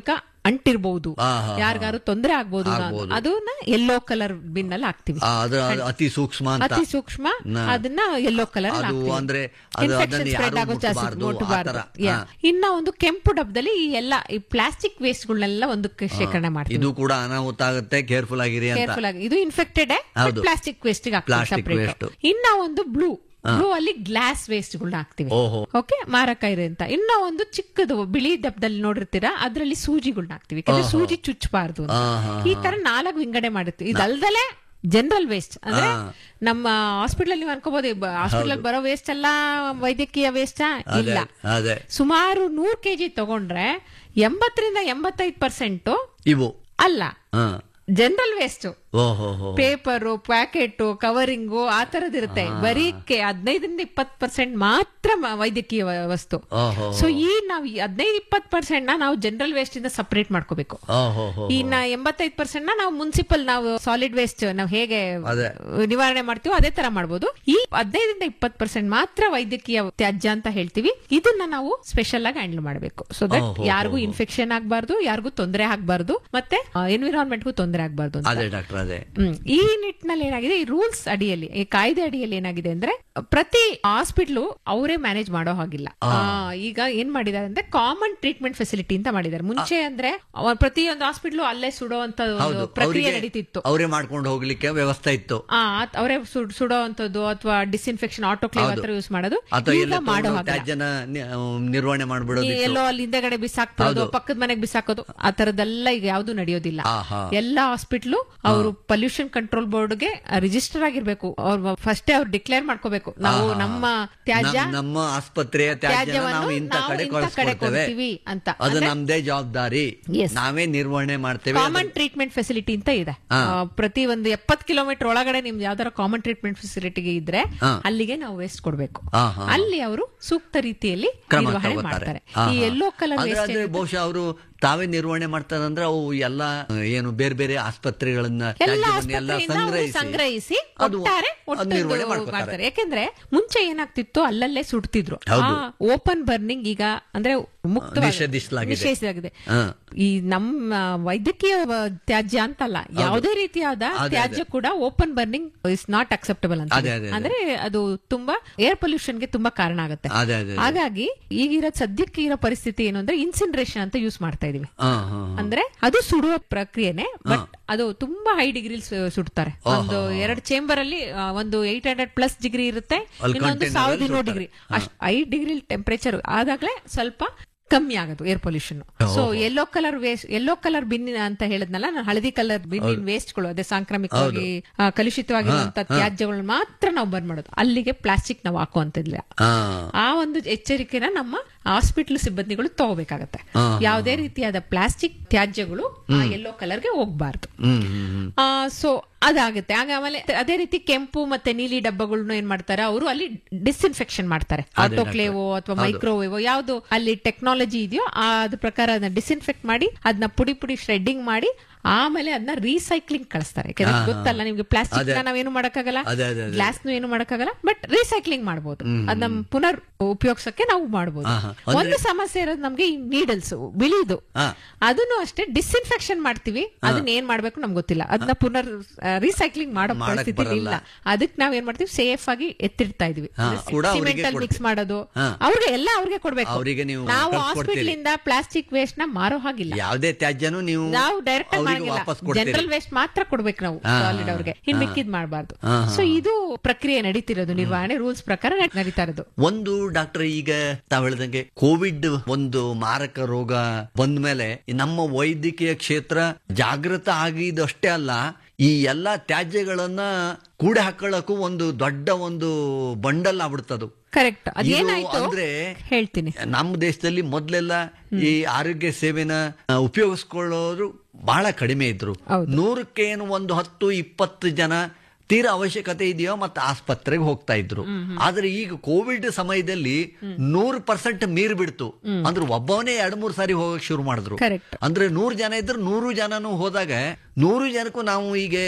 ಅಂಟಿರ್ಬಹುದು ಆ, ಹಾ, ಹಾ. ಯಾರಿಗಾರು ತೊಂದರೆ ಆಗ್ಬೋದು ಆಗ್ಬೋದು. ಅದನ್ನ ಯೆಲ್ಲೋ ಕಲರ್ ಬಿನ್ ಅಲ್ಲಿ ಹಾಕ್ತಿವಿ ಆ, ಅದ್ರ ಅತಿ ಸೂಕ್ಷ್ಮ ಅಂತ ಅತಿ ಸೂಕ್ಷ್ಮ ನ- ಅದನ್ನ ಯೆಲ್ಲೋ ಕಲರ್ ಅದು ಅಂದ್ರೆ ಅದು ಅದನ್ನ ಯಾರು ಮುಟ್ಬಾರ್ದು, ಆ ತರ. ಹಾ. ಇನ್ನ ಒಂದು ಕೆಂಪು ಡಬ್ಬದಲ್ಲಿ ಈ ಎಲ್ಲ ಈ ಪ್ಲಾಸ್ಟಿಕ್ ವೇಸ್ಟ್ ಗಳನ್ನೆಲ್ಲ ಒಂದಕ್ಕೆ ಶೇಖರಣೆ ಮಾಡ್ತೀವಿ ಇದು ಕೂಡ ಅನಾಹುತ ಆಗುತ್ತೆ ಕೇರ್ಫುಲ್ ಆಗಿರಿ ಅಂತ ಕೇರ್ಫುಲ್ ಆಗಿ ಇದು ಇನ್ಫೆಕ್ಟೆಡ್ ಹೌದು. Plastic waste Plastic separate waste. ಇನ್ನ ಒಂದು ಬ್ಲೂ ಬ್ಲೂ ಅಲ್ಲಿ ಗ್ಲಾಸ್ ವೇಸ್ಟ್ ಗಳನ್ನ ಹಾಕ್ತಿವಿ ಓಹೋ ಓಕೆ ಮಾರಕ ಇರೆ ಅಂತ ಇನ್ನ ಒಂದು ಚಿಕ್ಕದು ಬಿಳಿ ಡಬ್ಬದಲ್ಲಿ ನೋಡಿರ್ತೀರಾ ಅದ್ರಲ್ಲಿ ಸೂಜಿಗಳನ್ನ ಹಾಕ್ತಿವಿ ಯಾಕಂದ್ರೆ ಸೂಜಿ ಚುಚ್ಚಬಾರ್ದು ಅಂತ. ಆ, ಹಾ, ಈ ತರ ನಾಲ್ಕು ವಿಂಗಡೆ ಮಾಡಿರ್ತೀವಿ ಇದಲ್ದಲೆ ಜನರಲ್ ವೇಸ್ಟ್ ಅಂದ್ರೆ ನಮ್ಮ ಹಾಸ್ಪಿಟಲ್ ನೀವು ಅನ್ಕೋಬಹುದು ಹಾಸ್ಪಿಟಲ್ ಬರೋ ವೇಸ್ಟ್ ಎಲ್ಲ ವೈದ್ಯಕೀಯ ವೇಸ್ಟ್ ಇಲ್ಲ ಅದೇ ಸುಮಾರು ನೂರ್ ಕೆಜಿ ತಗೊಂಡ್ರೆ ಎಂಬತ್ತರಿಂದ ಎಂಬತ್ತೈದು ಪರ್ಸೆಂಟ್ ಇವು ಅಲ್ಲ ಹಾ ಜನರಲ್ ವೇಸ್ಟ್ ಓಹೋ ಹೋ ಪೇಪರ್ ಪ್ಯಾಕೆಟ್ ಕವರಿಂಗು ಆ ತರದಿರುತ್ತೆ ಬರೀ ಕೆ- ಹದಿನೈದರಿಂದ ಇಪ್ಪತ್ತು ಪರ್ಸೆಂಟ್ ಮಾತ್ರ ಮ- ವೈದ್ಯಕೀಯ ವ- ವಸ್ತು ಓಹೋ ಸೊ ಈ ನಾವು ಈ ಹದಿನೈದು ಇಪ್ಪತ್ತು ಪರ್ಸೆಂಟ್ ನ ನಾವು ಜನರಲ್ ವೇಸ್ಟ್ ಇಂದ ಸಪರೇಟ್ ಮಾಡ್ಕೋಬೇಕು ಓಹೋ ಹೋ ಇನ್ನ ಎಂಬತ್ತೈದು ಪರ್ಸೆಂಟ್ ನ ನಾವು ಮುನ್ಸಿಪಲ್ ನಾವು ಸಾಲಿಡ್ ವೇಸ್ಟ್ ನಾವು ಹೇಗೆ ಅದೇ. ನಿವಾರಣೆ ಮಾಡ್ತೀವೋ ಅದೇ ತರ ಮಾಡಬಹುದು ಈ ಹದಿನೈದರಿಂದ ಇಪ್ಪತ್ತು ಪರ್ಸೆಂಟ್ ಮಾತ್ರ ವೈದ್ಯಕೀಯ ತ್ಯಾಜ್ಯ ಅಂತ ಹೇಳ್ತೀವಿ ಇದನ್ನ ನಾವು ಸ್ಪೆಷಲ್ ಆಗಿ ಹ್ಯಾಂಡಲ್ ಮಾಡಬೇಕು ಸೊ ದಟ್ ಓಹೋ, ಯಾರಿಗೂ ಇನ್ಫೆಕ್ಷನ್ ಆಗಬಾರ್ದು ಯಾರಿಗೂ ತೊಂದರೆ ಆಗಬಾರ್ದು ಮತ್ತೆ ಎನ್ವಿರಾನ್ಮೆಂಟ್ಗೂ ತೊಂದರೆ ಆಗಬಾರ್ದು ಅಂತ ಅದೇ ಡಾಕ್ಟರ್ ಅದೇ ಹ್ಮ್. ಈ ನಿಟ್ಟಿನಲ್ಲಿ ಏನಾಗಿದೆ ಈ ರೂಲ್ಸ್ ಅಡಿಯಲ್ಲಿ ಈ ಕಾಯ್ದೆ ಅಡಿಯಲ್ಲಿ ಏನಾಗಿದೆ ಅಂದ್ರೆ ಪ್ರತಿ ಹಾಸ್ಪಿಟ್ಲು ಅವರೇ ಮ್ಯಾನೇಜ್ ಮಾಡೋ ಹಾಗಿಲ್ಲ ಆ, ಈಗ ಏನ್ ಮಾಡಿದ್ದಾರೆ ಅಂದ್ರೆ ಕಾಮನ್ ಟ್ರೀಟ್ಮೆಂಟ್ ಫೆಸಿಲಿಟಿ ಅಂತ ಮಾಡಿದ್ದಾರೆ ಮುಂಚೆ ಅಂದ್ರೆ ಅವ- ಪ್ರತಿಯೊಂದು ಹಾಸ್ಪಿಟ್ಲು ಅಲ್ಲೇ ಸುಡುವಂತ ಹೌದು ಪ್ರಕ್ರಿಯೆ ಅವರಿಗೆ ನಡೀತಿತ್ತು ಅವರೇ ಮಾಡ್ಕೊಂಡು ಹೋಗ್ಲಿಕ್ಕೆ ವ್ಯವಸ್ಥೆ ಇತ್ತು ಆ ಆತ್- ಅವರೇ ಸುಡ್- ಸುಡೋವಂಥದ್ದು ಅಥವಾ ಡಿಸ್ಇನ್ಫೆಕ್ಷನ್ ಆಟೋಕ್ಲೇವ್ ಹೌದು. ಹತ್ರ ಯೂಸ್ ಮಾಡೋದು ಅಥವಾ ಈಗ ಎಲ್ಲ ಮಾಡೋ ತಗೊಂಡು ಹಾಗಿಲ್ಲ ತ್ಯಾಜ್ಯನ ನಿ- ನಿರ್ವಹಣೆ ಮಾಡ್ಬಿಡೋದಿತ್ತು ಎಲ್ಲೋ ಅಲ್ಲಿ ಹಿಂದೆಗಡೆ ಬಿಸಾಕ್ಬಿಡೋದು ಪಕ್ಕದ ಮನೆಗೆ ಬಿಸಾಕೋದು ಆ ತರದೆಲ್ಲ ಈಗ ಯಾವ್ದು ನಡೆಯೋದಿಲ್ಲ ಆಹಾ. ಎಲ್ಲ ಹಾಸ್ಪಿಟ್ಲು ಅವರು ಪೊಲ್ಯೂಷನ್ ಕಂಟ್ರೋಲ್ ಬೋರ್ಡ್ಗೆ ರಿಜಿಸ್ಟರ್ ಆಗಿರ್ಬೇಕು ಅವ್ರು ಫಸ್ಟ್ ಅವ್ರು ಡಿಕ್ಲೇರ್ ಮಾಡ್ಕೋಬೇಕು ನಾವು ನಮ್ಮ ತ್ಯಾಜ್ಯ ನಮ್- ನಮ್ಮ ಆಸ್ಪತ್ರೆಯ ತ್ಯಾಜ್ಯನ ತ್ಯಾಜ್ಯವನ್ನು ನಾವು ಇಂಥ ನಾವು ಕಡೆ ಇಂಥ ಕಡೆ ಕಳಿಸ್ಕೊಡ್ತೇವೆ ಕೊಡ್ತೀವಿ ಅಂತ. ಅದು ಅಂದ್ರೆ- ನಮ್ದೇ ಜವಾಬ್ದಾರಿ Yes. ನಾವೇ ನಿರ್ವಹಣೆ ಮಾಡ್ತೇವೆ ಕಾಮನ್ ಟ್ರೀಟ್ಮೆಂಟ್ ಫೆಸಿಲಿಟಿ ಅಂತ ಇದೆ ಹಾ. ಆ, ಪ್ರತಿ ಒಂದು ಎಪ್ಪತ್ ಕಿಲೋಮೀಟರ್ ಒಳಗಡೆ ನಿಮ್ದು ಯಾವ್ದಾರ ಕಾಮನ್ ಟ್ರೀಟ್ಮೆಂಟ್ ಫೆಸಿಲಿಟಿಗೆ ಇದ್ರೆ ಹಾ. ಅಲ್ಲಿಗೆ ನಾವು ವೇಸ್ಟ್ ಕೊಡ್ಬೇಕು ಹಾ, ಹಾ. ಅಲ್ಲಿ ಅವರು ಸೂಕ್ತ ರೀತಿಯಲ್ಲಿ ಕ್ರಮ ನಿರ್ವಹಣೆ ತಗೋತಾರೆ ಮಾಡ್ತಾರೆ ಹಾ, ಈ ಹಾ. ಎಲ್ಲೋ ಕಲರ್ ಅಂದ್ರೆ ವೇಸ್ಟ್ ಅದೇ ಬಹುಶಃ ಅವರು ತಾವೇ ನಿರ್ವಹಣೆ ಮಾಡ್ತಾರಂದ್ರೆ ಅವು ಎಲ್ಲ ಏನು ಬೇರೆ ಬೇರೆ ಆಸ್ಪತ್ರೆಗಳನ್ನ ಎಲ್ಲ ತ್ಯಾಜ್ಯವನ್ನ ಎಲ್ಲ ಆಸ್ಪತ್ರೆಯಿಂದ ಅವ್ರು ಸಂಗ್ರಹಿಸಿ ಸಂಗ್ರಹಿಸಿ ಅದು ಒಟ್ಟಾರೆ ಅದು ಒಟ್ಟು ನಿರ್ವಹಣೆ ಮಾಡ್ತಾರೆ ಮಾಡ್ಕೊತಾರೆ ಯಾಕೆಂದ್ರೆ ಮುಂಚೆ ಏನಾಗ್ತಿತ್ತು ಅಲ್ಲಲ್ಲೇ ಸುಡ್ತಿದ್ರು ಹೌದು. ಓಪನ್ ಬರ್ನಿಂಗ್ ಈಗ ಅಂದ್ರೆ ಮುಕ್ತ ನಿಷೇಧಿಸಲಾಗಿದೆ. ನಿಷೇಧಿಸಲಾಗಿದೆ ಹಾ. ಈ ನಮ್ಮ ವೈದ್ಯಕೀಯ ವ- ತ್ಯಾಜ್ಯ ಅಂತಲ್ಲ ಯಾವುದೇ ರೀತಿಯಾದ ಅದೇ, ತ್ಯಾಜ್ಯ ಕೂಡ open burning is not acceptable ಅಂತ ಅದೇ, ಅದೇ, ಅದೇ. ಅಂದ್ರೆ ಅದು ತುಂಬಾ ಏರ್ ಪೊಲ್ಯೂಷನ್ ಗೆ ತುಂಬಾ ಕಾರಣ ಆಗುತ್ತೆ ಅದೇ ಅದೇ ಅದೇ. ಹಾಗಾಗಿ ಈಗಿರೋ ಸದ್ಯಕ್ಕೆ ಇರೋ ಪರಿಸ್ಥಿತಿ ಏನು ಅಂದ್ರೆ ಇನ್ಸಿನ್ರೇಷನ್ ಅಂತ ಯೂಸ್ ಮಾಡ್ತಾ ಇದೀವಿ ಹಾ, ಹಾ, ಹಾ. ಅಂದ್ರೆ ಅದು ಸುಡುವ ಪ್ರಕ್ರಿಯೆನೆ ಬಟ್ ಅದು ತುಂಬಾ ಹೈ ಡಿಗ್ರಿ ಸುಡ್ತಾರೆ ಒಂದು ಎರಡು ಚೇಂಬರ್ ಅಲ್ಲಿ ಆ, ಒಂದು ಏಟ್ ಹಂಡ್ರೆಡ್ ಪ್ಲಸ್ ಡಿಗ್ರಿ ಇರುತ್ತೆ ಅಲ್ಲಿ ಇನ್ನೊಂದು container ಸಾವಿರದ ಅಲ್ಲಿ ಇನ್ನೂರು ಸುಡ್ತಾರೆ. ಡಿಗ್ರಿ ಅಷ್ಟು ಐ ಡಿಗ್ರಿ ಟೆಂಪರೇಚರ್ ಆದಾಗ್ಲೇ ಸ್ವಲ್ಪ ಕಮ್ಮಿ ಆಗೋದು air pollution so yellow colour waste yellow colour bin ಅಂತ ಹೇಳಿದ್ನಲ್ಲ ನಾನು ಹಳದಿ ಕಲರ್ ಬಿನ್ನಿನ ವೇಸ್ಟ್ಗಳು ಅದೇ ಸಾಂಕ್ರಾಮಿಕವಾಗಿ ಆ, ಕಲುಷಿತವಾಗಿರುವಂತ ತ್ಯಾಜ್ಯಗಳನ್ನ ಮಾತ್ರ ನಾವು ಬರ್ನ್ ಮಾಡೋದು ಅಲ್ಲಿಗೆ ಪ್ಲಾಸ್ಟಿಕ್ ನಾವು ಹಾಕುವಂತಿಲ್ಲ ಹಾ. ಆ ಒಂದು ಎಚ್ಚರಿಕೆನ ನಮ್ಮ ಹಾಸ್ಪಿಟಲ್ ಸಿಬ್ಬಂದಿಗಳು ತಗೋಬೇಕಾಗತ್ತೆ ಯಾವುದೇ ರೀತಿಯಾದ ಪ್ಲಾಸ್ಟಿಕ್ ತ್ಯಾಜ್ಯಗಳು ಆ ಯೆಲ್ಲೋ ಕಲರ್ಗೆ ಹೋಗ್ಬಾರ್ದು ಹ್ಮ್ ಹ್ಮ್ ಹ್ಮ್ ಸೊ ಅದಾಗುತ್ತೆ ಆಗ ಆಮೇಲೆ ಅದೇ ರೀತಿ ಕೆಂಪು ಮತ್ತೆ ನೀಲಿ ಡಬ್ಬಗಳನ್ನ ಏನ್ ಮಾಡ್ತಾರೆ ಅವರು ಅಲ್ಲಿ ಡಿಸ್ಇನ್ಫೆಕ್ಷನ್ ಮಾಡ್ತಾರೆ ಆಟೋಕ್ಲೇವೋ ಅಥವಾ ಮೈಕ್ರೋವೇವೋ ಯಾವ್ದು ಅಲ್ಲಿ ಟೆಕ್ನಾಲಜಿ ಇದೆಯೋ ಆ ಅದ್ರ ಪ್ರಕಾರ ಅದನ್ನ ಡಿಸ್ಇನ್ಫೆಕ್ಟ್ ಮಾಡಿ ಅದನ್ನ ಪುಡಿ ಪುಡಿ ಶ್ರೆಡ್ಡಿಂಗ್ ಮಾಡಿ ಆಮೇಲೆ ಅದನ್ನ ರೀಸೈಕ್ಲಿಂಗ್ ಕಳಿಸ್ತಾರೆ ಯಾಕಂದ್ರೆ ಗೊತ್ತಲ್ಲ ನಿಮ್ಗೆ ಪ್ಲಾಸ್ಟಿಕ್ ನಾವೇನು ಮಾಡಕ್ಕಾಗಲ್ಲ ಅದೇ, ಅದೇ, ಅದೇ. ಗ್ಲಾಸ್ ಏನು ಮಾಡಕ್ಕಾಗಲ್ಲ ಬಟ್ ರೀಸೈಕ್ಲಿಂಗ್ ಮಾಡಬಹುದು ಅದನ್ನ ಪುನರ್ ಉಪಯೋಗಿಸಕ್ಕೆ ನಾವು ಮಾಡಬಹುದು ಆಹಾ. ಒಂದು ಸಮಸ್ಯೆ ಇರೋದು ನಮ್ಗೆ ಈ ನೀಡಲ್ಸ್ ಬಿಳಿದು ಹಾ. ಅದನ್ನು ಅಷ್ಟೇ ಡಿಸ್ಇನ್ಫೆಕ್ಷನ್ ಮಾಡ್ತೀವಿ ಅದನ್ನ ಏನ್ ಮಾಡ್ಬೇಕು ನಮ್ಗೆ ಗೊತ್ತಿಲ್ಲ ಅದನ್ನ ಪುನರ್ ರೀಸೈಕ್ಲಿಂಗ್ ಮಾಡೋ ಮಾಡಕ್ ಪರಿಸ್ಥಿತಿ ಬರಲ್ಲ. ಇಲ್ಲ ಅದಕ್ಕೆ ನಾವ್ ಏನ್ ಮಾಡ್ತೀವಿ ಸೇಫ್ ಆಗಿ ಎತ್ತಿಡ್ತಾ ಇದೀವಿ ಹಾ, ಕೂಡ ಅವ್ರಿಗೆ ಸಿಮೆಂಟ್ ಅಲ್ಲಿ ಮಿಕ್ಸ್ ಕೊಡ್ತೀವಿ. ಮಾಡೋದು ಹಾ. ಅವ್ರಿಗೆ ಎಲ್ಲ ಅವ್ರಿಗೆ ಕೊಡ್ಬೇಕು ಅವ್ರಿಗೆ ನೀವು ನಾವು ಕಳ್ಸ್ಕೊಡ್ತೀರಿ. ಹಾಸ್ಪಿಟಲ್ ಇಂದ ಪ್ಲಾಸ್ಟಿಕ್ ವೇಸ್ಟ್ ನ ಮಾರೋ ಹಾಗಿಲ್ಲ ಯಾವುದೇ ತ್ಯಾಜ್ಯನು ನೀವು ನಾವು ಡೈರೆಕ್ಟ್ ಅವ್ರಿಗೆ ವಾಪಸ್ ಕೊಡ್ತೀರಿ ಜನರಲ್ ವೇಸ್ಟ್ ಮಾತ್ರ ಕೊಡ್ಬೇಕು ನಾವು ಹಾ, ಸಾಲಿಡ್ ಅವ್ರಿಗೆ ಇನ್ ಮಿಕ್ಕಿದ್ ಮಾಡಬಾರ್ದು ಹಾ, ಸೊ ಇದು ಪ್ರಕ್ರಿಯೆ ನಡೀತಿರೋದು ನಿರ್ವಹಣೆ ರೂಲ್ಸ್ ಪ್ರಕಾರ ನಡ್- ನಡೀತಾ ಇರೋದು ಒಂದು ಡಾಕ್ಟರ್ ಈಗ ತಾವ್ ಹೇಳ್ದಂಗೆ ಕೋವಿಡ್ ಒಂದು ಮಾರಕ ರೋಗ ಬಂದ ಮೇಲೆ ನಮ್ಮ ವೈದ್ಯಕೀಯ ಕ್ಷೇತ್ರ ಜಾಗೃತ ಆಗಿದಷ್ಟೇ ಅಲ್ಲ ಈ ಎಲ್ಲಾ ತ್ಯಾಜ್ಯಗಳನ್ನ ಕೂಡೆ ಹಾಕೊಳ್ಳಕ್ಕೂ ಒಂದು ದೊಡ್ಡ ಒಂದು ಬಂಡಲ್ ಆಗ್ಬಿಡ್ತದು ಕರೆಕ್ಟ್ ಇದು ಅದೇನಾಯ್ತು ಅಂದ್ರೆ ಹೇಳ್ತೀನಿ ನಮ್ಮ ದೇಶದಲ್ಲಿ ಮೊದ್ಲೆಲ್ಲ ಈ ಆರೋಗ್ಯ ಸೇವೆನ ಆ, ಉಪಯೋಗಿಸ್ಕೊಳ್ಳೋರು ಬಹಳ ಕಡಿಮೆ ಇದ್ರು ಹೌದು. ನೂರಕ್ಕೆ ಏನು ಒಂದು ಹತ್ತು ಇಪ್ಪತ್ತು ಜನ ತೀರಾ ಅವಶ್ಯಕತೆ ಇದೆಯೋ ಮತ್ತೆ ಆಸ್ಪತ್ರೆಗೆ ಹೋಗ್ತಾ ಇದ್ರು ಆದ್ರೆ ಈಗ ಕೋವಿಡ್ ಸಮಯದಲ್ಲಿ ನೂರು ಪರ್ಸೆಂಟ್ ಮೀರ್ ಬಿಡ್ತು ಅಂದ್ರೆ ಒಬ್ಬವನೇ ಎರಡ್ ಮೂರ್ ಸಾರಿ ಹೋಗಕ್ ಶುರು ಮಾಡಿದ್ರು Correct. ಅಂದ್ರೆ ನೂರು ಜನ ಇದ್ರೆ ನೂರು ಜನನು ಹೋದಾಗ ನೂರು ಜನಕ್ಕೂ ನಾವು ಈಗ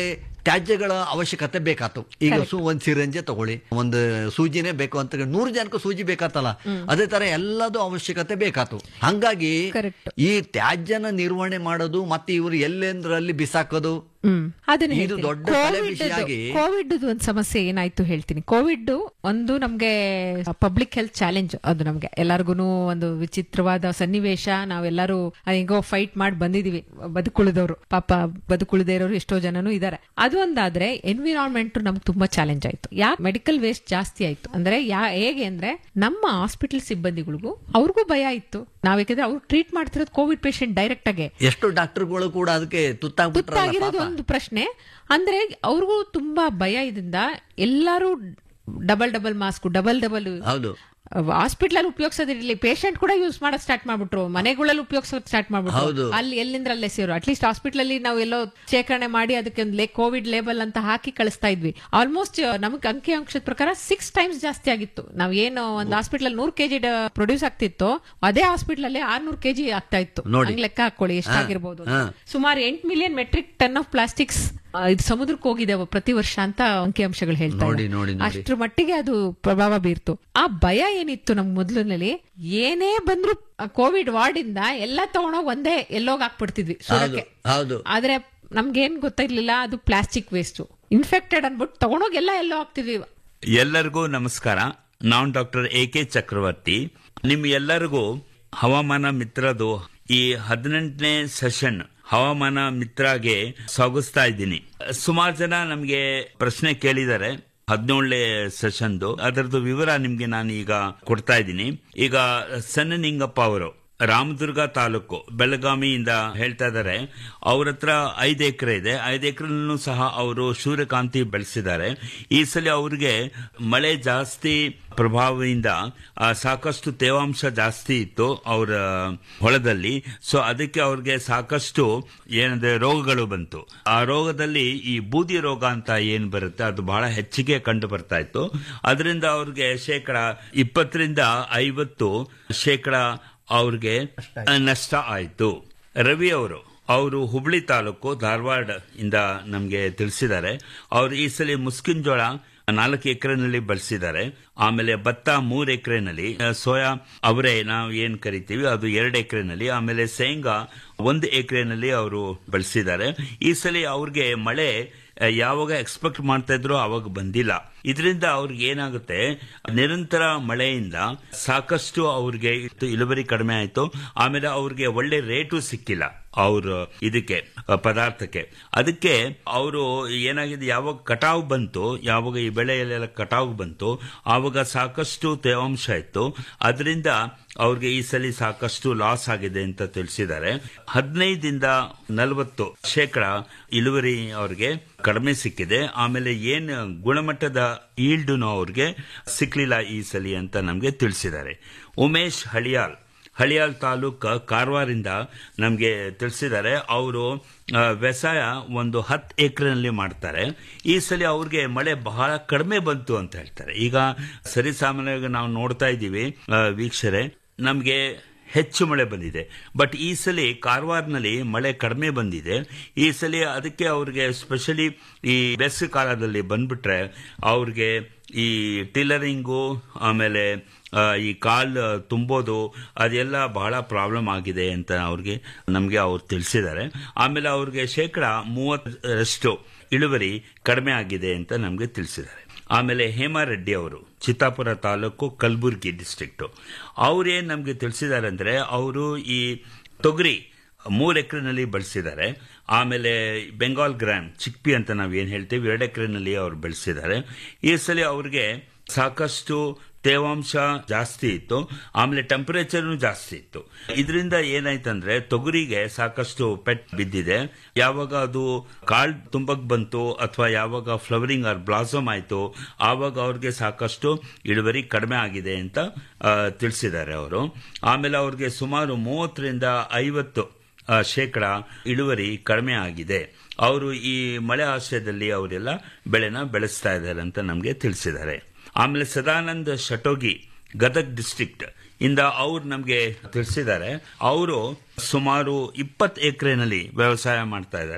ತ್ಯಾಜ್ಯಗಳ ಅವಶ್ಯಕತೆ ಬೇಕಾತು ಈಗ ಸು ಒಂದ್ ಸಿರಂಜೆ ತಗೊಳ್ಳಿ ಒಂದು ಸೂಜಿನೇ ಬೇಕು ಅಂತ ನೂರು ಜನಕ್ಕೆ ಸೂಜಿ ಬೇಕಾತಲ್ಲ ಅದೇ ತರ ಎಲ್ಲದೂ ಅವಶ್ಯಕತೆ ಬೇಕಾತು ಹಂಗಾಗಿ Correct. ಈ ತ್ಯಾಜ್ಯನ ನಿರ್ವಹಣೆ ಮಾಡೋದು ಮತ್ತೆ ಇವರು ಎಲ್ಲೆಂದ್ರಲ್ಲಿ ಬಿಸಾಕೋದು ಹ್ಮ್ ಅದನ್ನ ಇದು ಹೇಳ್ತೀನಿ. ದೊಡ್ಡ ತಲೆ ಕೋವಿಡ್ ಬಿಸಿ ಆಗಿ- ಕೋವಿಡ್ ಒಂದು ಸಮಸ್ಯೆ ಏನಾಯ್ತು ಹೇಳ್ತೀನಿ ಕೋವಿಡ್ ಒಂದು ನಮ್ಗೆ ಪಬ್ಲಿಕ್ ಹೆಲ್ತ್ ಚಾಲೆಂಜ್ ಅದು ನಮ್ಗೆ ಎಲ್ಲಾರ್ಗು ಒಂದು ವಿಚಿತ್ರವಾದ ಸನ್ನಿವೇಶ ನಾವೆಲ್ಲರೂ ಹೆಂಗೋ ಫೈಟ್ ಮಾಡಿ ಬಂದಿದೀವಿ ಬದುಕುಳಿದವರು ಪಾಪ ಬದುಕುಳಿದೇ ಇರೋರು ಎಷ್ಟೋ ಜನನು ಇದಾರೆ ಅದು ಒಂದಾದ್ರೆ ಎನ್ವಿರಾನ್ಮೆಂಟ್ ನಮ್ಗೆ ತುಂಬಾ ಚಾಲೆಂಜ್ ಆಯ್ತು ಯಾ ಮೆಡಿಕಲ್ ವೇಸ್ಟ್ ಜಾಸ್ತಿ ಆಯ್ತು ಅಂದ್ರೆ ಯಾ ಹೇಗೆ ಅಂದ್ರೆ ನಮ್ಮ ಹಾಸ್ಪಿಟಲ್ ಸಿಬ್ಬಂದಿಗಳಿಗೂ ಅವ್ರಿಗೂ ಭಯ ಇತ್ತು ನಾವ್ ಯಾಕಂದ್ರೆ ಅವ್ರು ಟ್ರೀಟ್ ಮಾಡ್ತಿರೋದು ಕೋವಿಡ್ ಪೇಷಂಟ್ ಡೈರೆಕ್ಟ್ ಆಗಿ ಎಷ್ಟು ಡಾಕ್ಟರ್ಗಳು ಕೂಡ ಅದಕ್ಕೆ ತುತ್ತಾಗ್ಬಿಟ್ರಲ್ಲ ತುತ್ತಾಗಿರೋದು ಪಾಪ. ಒಂದು ಪ್ರಶ್ನೆ ಅಂದ್ರೆ ಅವ್ರಿಗೂ ತುಂಬಾ ಭಯ ಇದರಿಂದ ಎಲ್ಲರೂ double double mask double double ಹೌದು ಹಾಸ್ಪಿಟಲ್ ಅಲ್ಲಿ ಉಪಯೋಗಿಸೋದಿರ್ಲಿ ಪೇಷಂಟ್ ಕೂಡ ಯೂಸ್ ಮಾಡೋದ್ ಸ್ಟಾರ್ಟ್ ಮಾಡ್ಬಿಟ್ರು ಮನೆಗಳಲ್ಲಿ ಉಪಯೋಗಿಸೋದ್ ಸ್ಟಾರ್ಟ್ ಹೌದು. ಮಾಡ್ಬಿಟ್ರು ಅಲ್ಲಿ ಎಲ್ಲಿಂದ್ರ ಅಲ್ಲೇ ಸೇರು ಅಟ್ಲೀಸ್ಟ್ ಹಾಸ್ಪಿಟಲ್ ಅಲ್ಲಿ ನಾವು ಎಲ್ಲೋ ಶೇಖರಣೆ ಮಾಡಿ ಅದಕ್ಕೆ ಒಂದು ಕೋವಿಡ್ ಲೇಬಲ್ ಅಂತ ಹಾಕಿ ಕಳಿಸ್ತಾ ಇದ್ವಿ ಆಲ್ಮೋಸ್ಟ್ ನಮಗೆ ಅಂಕಿ ಅಂಶದ ಪ್ರಕಾರ ಸಿಕ್ಸ್ ಟೈಮ್ಸ್ ಜಾಸ್ತಿ ಆಗಿತ್ತು ನಾವ್ ಏನು ಒಂದು ಹಾಸ್ಪಿಟಲ್ ಅಲ್ಲಿ ನೂರ್ ಕೆಜಿ ಪ್ರೊಡ್ಯೂಸ್ ಆಗ್ತಿತ್ತು ಅದೇ ಹಾಸ್ಪಿಟಲ್ ಅಲ್ಲಿ ಆರ್ನೂರ್ ಕೆಜಿ ಆಗ್ತಾ ಇತ್ತು ನೋಡಿ. ಹಂಗ್ ಲೆಕ್ಕ ಹಾಕೊಳ್ಳಿ ಎಷ್ಟಾಗಿರ್ಬೋದು ಅಂತ. ಹಾ. ಸುಮಾರು ಎಂಟು million metric ton of plastics ಇದು ಸಮುದ್ರಕ್ಕೆ ಹೋಗಿದೆ ಪ್ರತಿ ವರ್ಷ ಅಂತ ಅಂಕಿಅಂಶಗಳು ಹೇಳ್ತಾ ನೋಡಿ, ಇದೆ. ನೋಡಿ, ನೋಡಿ. ಅಷ್ಟ್ರ ಮಟ್ಟಿಗೆ ಅದು ಪ್ರಭಾವ ಬೀರ್ತು ಆ ಭಯ ಏನಿತ್ತು ನಮ್ ಮೊದಲಿನಲ್ಲಿ ಏನೇ ಬಂದ್ರು ಕೋವಿಡ್ ವಾರ್ಡ್ ಇಂದ ಎಲ್ಲ ತಗೊಂಡೋಗ್ ಒಂದೇ ಎಲ್ಲೋಗ್ ಹಾಕ್ಬಿಡ್ತಿದ್ವಿ ಹೌದು ಸುರಕ್ಕೆ ಹೌದು ಆದ್ರೆ ನಮ್ಗೇನ್ ಗೊತ್ತಾಗ್ಲಿಲ್ಲ ಅದು ಪ್ಲಾಸ್ಟಿಕ್ ವೇಸ್ಟ್ ಇನ್ಫೆಕ್ಟೆಡ್ ಅನ್ಬಿಟ್ಟು ತಗೊಂಡೋಗಿ ಎಲ್ಲ ಎಲ್ಲೋ ಹಾಕ್ತಿದ್ವಿ ಎಲ್ಲರಿಗೂ ನಮಸ್ಕಾರ ನಾನು ಡಾಕ್ಟರ್ ಎ ಕೆ ಚಕ್ರವರ್ತಿ ನಿಮ್ ಎಲ್ಲರಿಗೂ ಹವಾಮಾನ ಮಿತ್ರದು ಈ ಹದಿನೆಂಟನೇ ಸೆಷನ್ ಹವಾಮಾನ ಮಿತ್ರಗೆ ಸ್ವಾಗತಿಸ್ತಾ ಇದ್ದೀನಿ ಸುಮಾರು ಜನ ನಮಗೆ ಪ್ರಶ್ನೆ ಕೇಳಿದ್ದಾರೆ ಹದಿನೇಳನೇ ಸೆಷನ್ದು ಅದರದ್ದು ವಿವರ ನಿಮ್ಗೆ ನಾನು ಈಗ ಕೊಡ್ತಾ ಇದ್ದೀನಿ ಈಗ ಸಣ್ಣ ನಿಂಗಪ್ಪ ಅವರು ರಾಮದುರ್ಗ ತಾಲೂಕು ಬೆಳಗಾವಿಯಿಂದ ಹೇಳ್ತಾ ಇದ್ದಾರೆ ಅವ್ರ ಹತ್ರ ಐದು ಎಕರೆ ಇದೆ ಐದು ಎಕರೆನೂ ಸಹ ಅವರು ಸೂರ್ಯಕಾಂತಿ ಬೆಳೆಸಿದ್ದಾರೆ ಈ ಸಲ ಅವ್ರಿಗೆ ಮಳೆ ಜಾಸ್ತಿ ಪ್ರಭಾವದಿಂದ ಆ, ಸಾಕಷ್ಟು ತೇವಾಂಶ ಜಾಸ್ತಿ ಇತ್ತು ಅವರ ಹೊಲದಲ್ಲಿ ಸೊ ಅದಕ್ಕೆ ಅವ್ರಿಗೆ ಸಾಕಷ್ಟು ಏನಂದ್ರೆ ರೋಗಗಳು ಬಂತು ಆ ರೋಗದಲ್ಲಿ ಈ ಬೂದಿ ರೋಗ ಅಂತ ಏನ್ ಬರುತ್ತೆ ಅದು ಬಹಳ ಹೆಚ್ಚಿಗೆ ಕಂಡು ಬರ್ತಾ ಇತ್ತು ಅದರಿಂದ ಅವ್ರಿಗೆ ಶೇಕಡ ಇಪ್ಪತ್ತರಿಂದ ಐವತ್ತು ಶೇಕಡ ಅವ್ರಿಗೆ ನಷ್ಟ ಆಯ್ತು ರವಿ ಅವರು ಅವರು ಹುಬ್ಳಿ ತಾಲೂಕು ಧಾರವಾಡ ಇಂದ ನಮಗೆ ತಿಳಿಸಿದ್ದಾರೆ ಅವರು ಈ ಸಲ ಮುಸ್ಕಿನ್ ಜೋಳ ನಾಲ್ಕು ಎಕರೆನಲ್ಲಿ ಬಳಸಿದ್ದಾರೆ ಆಮೇಲೆ ಭತ್ತ ಮೂರು ಎಕರೆನಲ್ಲಿ ಸೋಯಾ ಅವರೇ ನಾವು ಏನ್ ಕರಿತೀವಿ ಅದು ಎರಡು ಎಕರೆನಲ್ಲಿ ಆಮೇಲೆ ಶೇಂಗಾ ಒಂದು ಎಕರೆನಲ್ಲಿ ಅವರು ಬಳಸಿದ್ದಾರೆ ಈ ಸಲ ಅವ್ರಿಗೆ ಮಳೆ ಆ, ಯಾವಾಗ ಎಕ್ಸ್ಪೆಕ್ಟ್ ಮಾಡ್ತಾ ಇದ್ರು ಅವಾಗ ಬಂದಿಲ್ಲ ಇದರಿಂದ ಅವ್ರಿಗೆ ಏನಾಗುತ್ತೆ ನಿರಂತರ ಮಳೆಯಿಂದ ಸಾಕಷ್ಟು ಅವ್ರಿಗೆ ಇತ್ತು ಇಳುವರಿ ಕಡಿಮೆ ಆಯ್ತು ಆಮೇಲೆ ಅವ್ರಿಗೆ ಒಳ್ಳೆ ರೇಟು ಸಿಕ್ಕಿಲ್ಲ ಅವ್ರ ಇದಕ್ಕೆ ಆ, ಪದಾರ್ಥಕ್ಕೆ ಅದಕ್ಕೆ ಅವರು ಏನಾಗಿದೆ ಯಾವಾಗ ಕಟಾವು ಬಂತು ಯಾವಾಗ ಈ ಬೆಳೆಯಲ್ಲೆಲ್ಲ ಕಟಾವು ಬಂತು ಆವಾಗ ಸಾಕಷ್ಟು ತೇವಾಂಶ ಇತ್ತು ಅದರಿಂದ ಅವ್ರಿಗೆ ಈ ಸಲ ಸಾಕಷ್ಟು ಲಾಸ್ ಆಗಿದೆ ಅಂತ ತಿಳಿಸಿದ್ದಾರೆ ಹದಿನೈದಿಂದ ನಲವತ್ತು ಶೇಕಡ ಇಳುವರಿ ಅವ್ರಿಗೆ ಕಡಿಮೆ ಸಿಕ್ಕಿದೆ ಆಮೇಲೆ ಏನ್ ಗುಣಮಟ್ಟದ ಈಲ್ಡುನು ಅವ್ರಿಗೆ ಸಿಕ್ಲಿಲ್ಲ ಈ ಸಲಿ ಅಂತ ನಮಗೆ ತಿಳಿಸಿದ್ದಾರೆ ಉಮೇಶ್ ಹಳಿಯಾಲ್ ಹಳಿಯಾಲ್ ತಾಲೂಕ್ ಕಾರವಾರಿಂದ ನಮಗೆ ತಿಳಿಸಿದ್ದಾರೆ ಅವರು ವ್ಯವಸಾಯ ಒಂದು ಹತ್ತು ಎಕರೆನಲ್ಲಿ ಮಾಡ್ತಾರೆ ಈ ಸಲ ಅವ್ರಿಗೆ ಮಳೆ ಬಹಳ ಕಡಿಮೆ ಬಂತು ಅಂತ ಹೇಳ್ತಾರೆ ಈಗ ಸರಿಸಾಮಾನ್ಯವಾಗಿ ನಾವು ನೋಡ್ತಾ ಇದ್ದೀವಿ ಆ, ವೀಕ್ಷರೆ ನಮಗೆ ಹೆಚ್ಚು ಮಳೆ ಬಂದಿದೆ ಬಟ್ ಈ ಸಲ ಕಾರವಾರನಲ್ಲಿ ಮಳೆ ಕಡಿಮೆ ಬಂದಿದೆ ಈ ಸಲ ಅದಕ್ಕೆ ಅವ್ರಿಗೆ ಸ್ಪೆಷಲಿ ಈ ಬೇಸಿಗೆ ಕಾಲದಲ್ಲಿ ಬಂದ್ಬಿಟ್ರೆ ಅವ್ರಿಗೆ ಈ ಟಿಲ್ಲರಿಂಗು ಆಮೇಲೆ ಆ, ಈ ಕಾಲ್ ತುಂಬೋದು ಅದೆಲ್ಲ ಬಹಳ ಪ್ರಾಬ್ಲಮ್ ಆಗಿದೆ ಅಂತ ಅವ್ರಿಗೆ ನಮಗೆ ಅವ್ರು ತಿಳಿಸಿದ್ದಾರೆ ಆಮೇಲೆ ಅವ್ರಿಗೆ ಶೇಕಡ ಮೂವತ್ತರಷ್ಟು ಇಳುವರಿ ಕಡಿಮೆ ಆಗಿದೆ ಅಂತ ನಮಗೆ ತಿಳಿಸಿದ್ದಾರೆ ಆಮೇಲೆ ಹೇಮಾರೆಡ್ಡಿ ಅವರು ಚಿತ್ತಾಪುರ ತಾಲೂಕು ಕಲಬುರಗಿ ಡಿಸ್ಟ್ರಿಕ್ಟು ಅವ್ರೇನ್ ನಮಗೆ ತಿಳಿಸಿದ್ದಾರೆ ಅಂದ್ರೆ ಅವರು ಈ ತೊಗರಿ ಮೂರು ಎಕರೆನಲ್ಲಿ ಬಳಸಿದ್ದಾರೆ ಆಮೇಲೆ ಬೆಂಗಾಲ್ ಗ್ರಾಮ್ ಚಿಕ್ಪಿ ಅಂತ ನಾವು ಏನು ಹೇಳ್ತೀವಿ ಎರಡು ಎಕರೆನಲ್ಲಿ ಅವರು ಬೆಳೆಸಿದ್ದಾರೆ ಈ ಸಲ ಅವ್ರಿಗೆ ಸಾಕಷ್ಟು ತೇವಾಂಶ ಜಾಸ್ತಿ ಇತ್ತು ಆಮೇಲೆ ಟೆಂಪರೇಚರ್ ಜಾಸ್ತಿ ಇತ್ತು ಇದರಿಂದ ಏನಾಯ್ತಂದ್ರೆ ತೊಗರಿಗೆ ಸಾಕಷ್ಟು ಪೆಟ್ ಬಿದ್ದಿದೆ ಯಾವಾಗ ಅದು ಕಾಳ್ ತುಂಬಕ್ ಬಂತು ಅಥವಾ ಯಾವಾಗ ಫ್ಲವರಿಂಗ್ ಆರ್ ಬ್ಲಾಸಮ್ ಆಯ್ತು ಆವಾಗ ಅವ್ರಿಗೆ ಸಾಕಷ್ಟು ಇಳುವರಿ ಕಡಿಮೆ ಆಗಿದೆ ಅಂತ ಆ, ತಿಳಿಸಿದ್ದಾರೆ ಅವರು ಆಮೇಲೆ ಅವ್ರಿಗೆ ಸುಮಾರು ಮೂವತ್ತರಿಂದ ಐವತ್ತು ಆ, ಶೇಕಡ ಇಳುವರಿ ಕಡಿಮೆ ಆಗಿದೆ ಅವರು ಈ ಮಳೆ ಆಶ್ರಯದಲ್ಲಿ ಅವರೆಲ್ಲ ಬೆಳೆನ ಬೆಳೆಸ್ತಾ ಇದ್ದಾರೆ ಅಂತ ನಮಗೆ ತಿಳಿಸಿದ್ದಾರೆ ಆಮೇಲೆ ಸದಾನಂದ್ ಶಟೋಗಿ ಗದಗ್ ಡಿಸ್ಟ್ರಿಕ್ಟ್ ಇಂದ ಅವ್ರು ನಮಗೆ ತಿಳಿಸಿದ್ದಾರೆ ಅವರು ಸುಮಾರು ಇಪ್ಪತ್ತು ಎಕರೆನಲ್ಲಿ ವ್ಯವಸಾಯ ಮಾಡ್ತಾ ಇದ್ದಾರೆ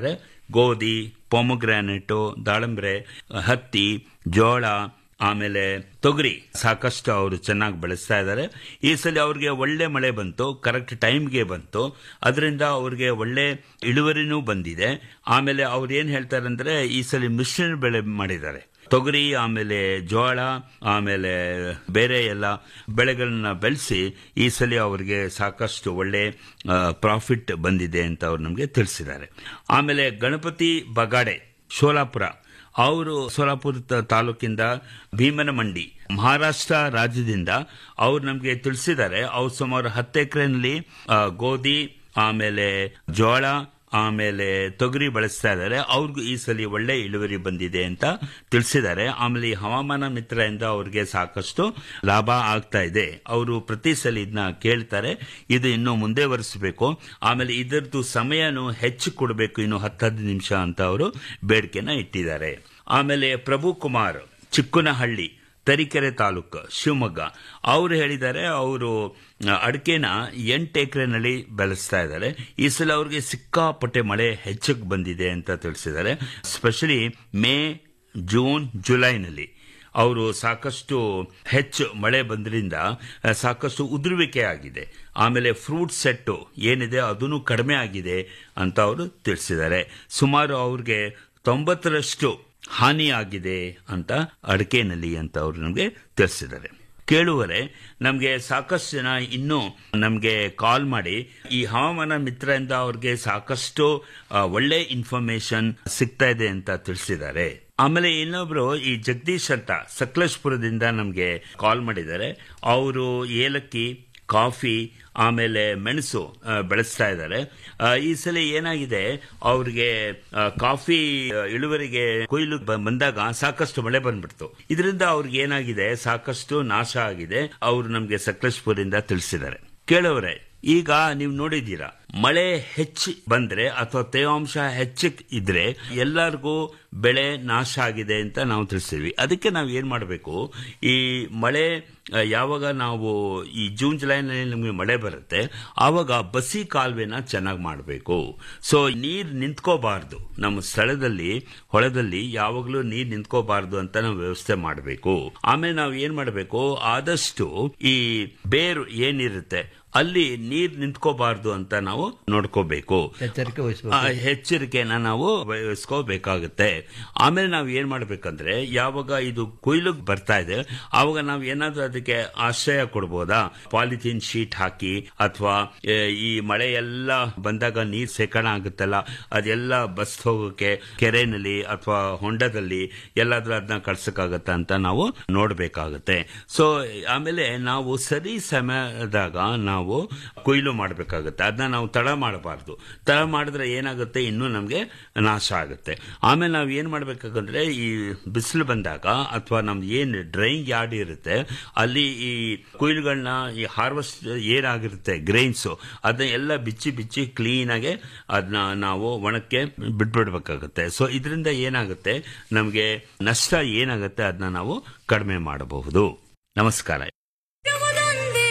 ಗೋಧಿ ಪೊಮೊಗ್ರಾನೆಟು ದಾಳಂಬ್ರೆ ಹತ್ತಿ ಜೋಳ ಆಮೇಲೆ ತೊಗರಿ ಸಾಕಷ್ಟು ಅವರು ಚೆನ್ನಾಗಿ ಬೆಳೆಸ್ತಾ ಇದ್ದಾರೆ ಈ ಸಲ ಅವ್ರಿಗೆ ಒಳ್ಳೆ ಮಳೆ ಬಂತು ಕರೆಕ್ಟ್ ಟೈಮ್ಗೆ ಬಂತು ಅದರಿಂದ ಅವ್ರಿಗೆ ಒಳ್ಳೆ ಇಳುವರಿನೂ ಬಂದಿದೆ ಆಮೇಲೆ ಅವ್ರು ಏನ್ ಹೇಳ್ತಾರೆ ಅಂದ್ರೆ ಈ ಸಲ ಮಿಶ್ರಣ ಬೆಳೆ ಮಾಡಿದ್ದಾರೆ ತೊಗರಿ ಆಮೇಲೆ ಜೋಳ ಆಮೇಲೆ ಬೇರೆ ಎಲ್ಲ ಬೆಳೆಗಳನ್ನ ಬೆಳೆಸಿ ಈ ಸಲ ಅವರಿಗೆ ಸಾಕಷ್ಟು ಒಳ್ಳೆ ಪ್ರಾಫಿಟ್ ಬಂದಿದೆ ಅಂತ ಅವ್ರು ನಮಗೆ ತಿಳಿಸಿದ್ದಾರೆ ಆಮೇಲೆ ಗಣಪತಿ ಬಗಾಡೆ ಶೋಲಾಪುರ ಅವರು ಸೋಲಾಪುರ ತ- ತಾಲೂಕಿಂದ ಭೀಮನಮಂಡಿ ಮಹಾರಾಷ್ಟ್ರ ರಾಜ್ಯದಿಂದ ಅವ್ರು ನಮಗೆ ತಿಳಿಸಿದ್ದಾರೆ ಅವ್ರು ಸುಮಾರು ಹತ್ತು ಎಕರೆನಲ್ಲಿ ಗೋಧಿ ಆಮೇಲೆ ಜೋಳ ಆಮೇಲೆ ತೊಗರಿ ಬಳಸ್ತಾ ಇದ್ದಾರೆ ಅವ್ರಿಗೂ ಈ ಸಲ ಒಳ್ಳೆ ಇಳುವರಿ ಬಂದಿದೆ ಅಂತ ತಿಳಿಸಿದ್ದಾರೆ ಆಮೇಲೆ ಈ ಹವಾಮಾನ ಮಿತ್ರದಿಂದ ಅವ್ರಿಗೆ ಸಾಕಷ್ಟು ಲಾಭ ಆಗ್ತಾ ಇದೆ ಅವರು ಪ್ರತಿ ಸಲ ಇದನ್ನ ಕೇಳ್ತಾರೆ ಇದು ಇನ್ನು ಮುಂದೆ ಒರೆಸಬೇಕು ಆಮೇಲೆ ಇದರದ್ದು ಸಮಯನು ಹೆಚ್ಚು ಕೊಡಬೇಕು ಇನ್ನು ಹತ್ತು ಹದಿನೈದು ನಿಮಿಷ ಅಂತ ಅವರು ಬೇಡಿಕೆನ ಇಟ್ಟಿದ್ದಾರೆ ಆಮೇಲೆ ಪ್ರಭು ಕುಮಾರ್ ಚಿಕ್ಕನಹಳ್ಳಿ ತರೀಕೆರೆ ತಾಲೂಕು ಶಿವಮೊಗ್ಗ ಅವರು ಹೇಳಿದ್ದಾರೆ ಅವರು ಅಡಿಕೆನ ಎಂಟು ಎಕರೆನಲ್ಲಿ ಬೆಳೆಸ್ತಾ ಇದ್ದಾರೆ ಈ ಸಲ ಅವ್ರಿಗೆ ಸಿಕ್ಕಾಪಟ್ಟೆ ಮಳೆ ಹೆಚ್ಚಕ್ಕೆ ಬಂದಿದೆ ಅಂತ ತಿಳಿಸಿದ್ದಾರೆ ಸ್ಪೆಷಲಿ ಮೇ ಜೂನ್ ಜುಲೈನಲ್ಲಿ ಅವರು ಸಾಕಷ್ಟು ಹೆಚ್ಚು ಮಳೆ ಬಂದ್ರಿಂದ ಆ, ಸಾಕಷ್ಟು ಉದುರುವಿಕೆ ಆಗಿದೆ ಆಮೇಲೆ ಫ್ರೂಟ್ ಸೆಟ್ಟು ಏನಿದೆ ಅದನ್ನು ಕಡಿಮೆ ಆಗಿದೆ ಅಂತ ಅವರು ತಿಳಿಸಿದ್ದಾರೆ ಸುಮಾರು ಅವ್ರಿಗೆ ತೊಂಬತ್ತರಷ್ಟು ಹಾನಿಯಾಗಿದೆ ಅಂತ ಅಡಿಕೆನಲ್ಲಿ ಅಂತ ಅವರು ನಮಗೆ ತಿಳಿಸಿದ್ದಾರೆ ಕೇಳುವರೆ ನಮಗೆ ಸಾಕಷ್ಟು ಜನ ಇನ್ನೂ ನಮಗೆ ಕಾಲ್ ಮಾಡಿ ಈ ಹವಾಮಾನ ಮಿತ್ರದಿಂದ ಅವ್ರಿಗೆ ಸಾಕಷ್ಟು ಆ, ಒಳ್ಳೆ ಇನ್ಫಾರ್ಮೇಶನ್ ಸಿಗ್ತಾ ಇದೆ ಅಂತ ತಿಳಿಸಿದ್ದಾರೆ ಆಮೇಲೆ ಇನ್ನೊಬ್ರು ಈ ಜಗದೀಶ್ ಅಂತ ಸಕಲೇಶ್ಪುರದಿಂದ ನಮಗೆ ಕಾಲ್ ಮಾಡಿದ್ದಾರೆ ಅವರು ಏಲಕ್ಕಿ ಕಾಫಿ ಆಮೇಲೆ ಮೆಣಸು ಆ, ಬೆಳೆಸ್ತಾ ಇದ್ದಾರೆ ಆ, ಈ ಸಲ ಏನಾಗಿದೆ ಅವ್ರಿಗೆ ಆ, ಕಾಫಿ ಆ, ಇಳುವರಿಗೆ ಕೊಯ್ಲು ಬ- ಬಂದಾಗ ಸಾಕಷ್ಟು ಮಳೆ ಬಂದ್ಬಿಡ್ತು ಇದರಿಂದ ಅವ್ರಿಗೆ ಏನಾಗಿದೆ ಸಾಕಷ್ಟು ನಾಶ ಆಗಿದೆ ಅವರು ನಮಗೆ ಸಕಲೇಶ್ಪುರಿಂದ ತಿಳಿಸಿದ್ದಾರೆ ಕೇಳೋರೆ ಈಗ ನೀವು ನೋಡಿದ್ದೀರಾ ಮಳೆ ಹೆಚ್ಚು ಬಂದ್ರೆ ಅಥವಾ ತೇವಾಂಶ ಹೆಚ್ಚು ಇದ್ರೆ ಎಲ್ಲರಿಗೂ ಬೆಳೆ ನಾಶ ಆಗಿದೆ ಅಂತ ನಾವು ತಿಳಿಸ್ತೀವಿ ಅದಕ್ಕೆ ನಾವು ಏನ್ ಮಾಡಬೇಕು ಈ ಮಳೆ ಆ, ಯಾವಾಗ ನಾವು ಈ ಜೂನ್ ಜುಲೈನಲ್ಲಿ ನಮಗೆ ಮಳೆ ಬರುತ್ತೆ ಆವಾಗ ಬಸಿ ಕಾಲುವೆನ ಚೆನ್ನಾಗಿ ಮಾಡಬೇಕು ಸೊ ನೀರು ನಿಂತ್ಕೋಬಾರ್ದು ನಮ್ಮ ಸ್ಥಳದಲ್ಲಿ ಹೊಳದಲ್ಲಿ ಯಾವಾಗಲೂ ನೀರು ನಿಂತ್ಕೋಬಾರ್ದು ಅಂತ ನಾವು ವ್ಯವಸ್ಥೆ ಮಾಡಬೇಕು ಆಮೇಲೆ ನಾವು ಏನ್ ಮಾಡಬೇಕು ಆದಷ್ಟು ಈ ಬೇರು ಏನಿರುತ್ತೆ ಅಲ್ಲಿ ನೀರ್ ನಿಂತ್ಕೋಬಾರ್ದು ಅಂತ ನಾವು ನೋಡ್ಕೋಬೇಕು ಎಚ್ಚರಿಕೆ ಆ, ವಹಿಸಬೇಕು ಎಚ್ಚರಿಕೆನ ನಾವು ವಹಿಸ್ಕೋಬೇಕಾಗುತ್ತೆ ಆಮೇಲೆ ನಾವು ಏನ್ ಮಾಡ್ಬೇಕಂದ್ರೆ ಯಾವಾಗ ಇದು ಕೊಯ್ಲಿಗೆ ಬರ್ತಾ ಇದೆ ಆವಾಗ ನಾವು ಏನಾದ್ರೂ ಅದಕ್ಕೆ ಆಶ್ರಯ ಕೊಡ್ಬೋದಾ ಪಾಲಿಥೀನ್ ಶೀಟ್ ಹಾಕಿ ಅಥವಾ ಈ ಮಳೆ ಎಲ್ಲ ಬಂದಾಗ ನೀರ್ ಶೇಖರಣೆ ಆಗುತ್ತಲ್ಲ ಅದೆಲ್ಲ ಬಸ್ ಹೋಗೋಕೆ ಕೆರೆನಲ್ಲಿ ಅಥವಾ ಹೊಂಡದಲ್ಲಿ ಎಲ್ಲಾದ್ರೂ ಅದನ್ನ ಕಳ್ಸಕ್ಕಾಗತ್ತ ಅಂತ ನಾವು ನೋಡ್ಬೇಕಾಗತ್ತೆ ಸೊ ಆಮೇಲೆ ನಾವು ಸರಿ ಸಮಯದಾಗ ನಾವು ಕೊಯ್ಲು ಮಾಡಬೇಕಾಗುತ್ತೆ ಅದನ್ನ ನಾವು ತಡ ಮಾಡಬಾರ್ದು ತಡ ಮಾಡಿದ್ರೆ ಏನಾಗುತ್ತೆ ಇನ್ನೂ ನಮಗೆ ನಾಶ ಆಗುತ್ತೆ ಆಮೇಲೆ ನಾವು ಏನು ಮಾಡಬೇಕಾಗಂದ್ರೆ ಈ ಬಿಸಿಲು ಬಂದಾಗ ಅಥವಾ ನಮ್ದು ಏನು ಡ್ರೈಯಿಂಗ್ ಯಾರ್ಡ್ ಇರುತ್ತೆ ಅಲ್ಲಿ ಈ ಕೊಯ್ಲುಗಳನ್ನ ಈ ಹಾರ್ವೆಸ್ಟ್ ಏನಾಗಿರುತ್ತೆ ಗ್ರೈನ್ಸು ಅದನ್ನ ಎಲ್ಲ ಬಿಚ್ಚಿ ಬಿಚ್ಚಿ ಕ್ಲೀನಾಗೆ ಅದನ್ನ ನಾವು ಒಣಕ್ಕೆ ಬಿಟ್ಬಿಡ್ಬೇಕಾಗುತ್ತೆ ಸೊ ಇದರಿಂದ ಏನಾಗುತ್ತೆ ನಮಗೆ ನಷ್ಟ ಏನಾಗುತ್ತೆ ಅದನ್ನ ನಾವು ಕಡಿಮೆ ಮಾಡಬಹುದು ನಮಸ್ಕಾರ ಇರುವುದೊಂದೇ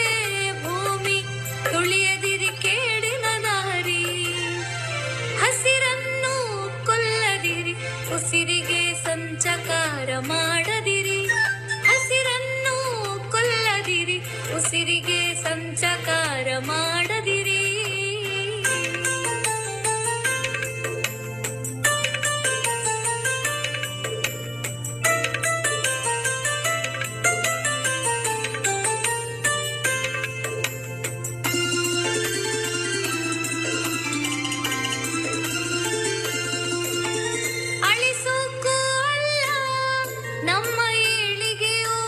ಭೂಮಿ ತುಳಿಯದಿರಿ ಕೇಡಿನ ದಾರಿ ಹಸಿರನ್ನು ಕೊಲ್ಲದಿರಿ ಉಸಿರಿಗೆ ಸಂಚಕಾರ ಮಾಡದಿರಿ ಹಸಿರನ್ನು ಕೊಲ್ಲದಿರಿ ಉಸಿರಿಗೆ ಸಂಚಕಾರ ಮಾಡದಿರಿ ಅಳಿಸೋಕ್ಕೂ ಅಲ್ಲ ನಮ್ಮ ಏಳಿಗೆಯು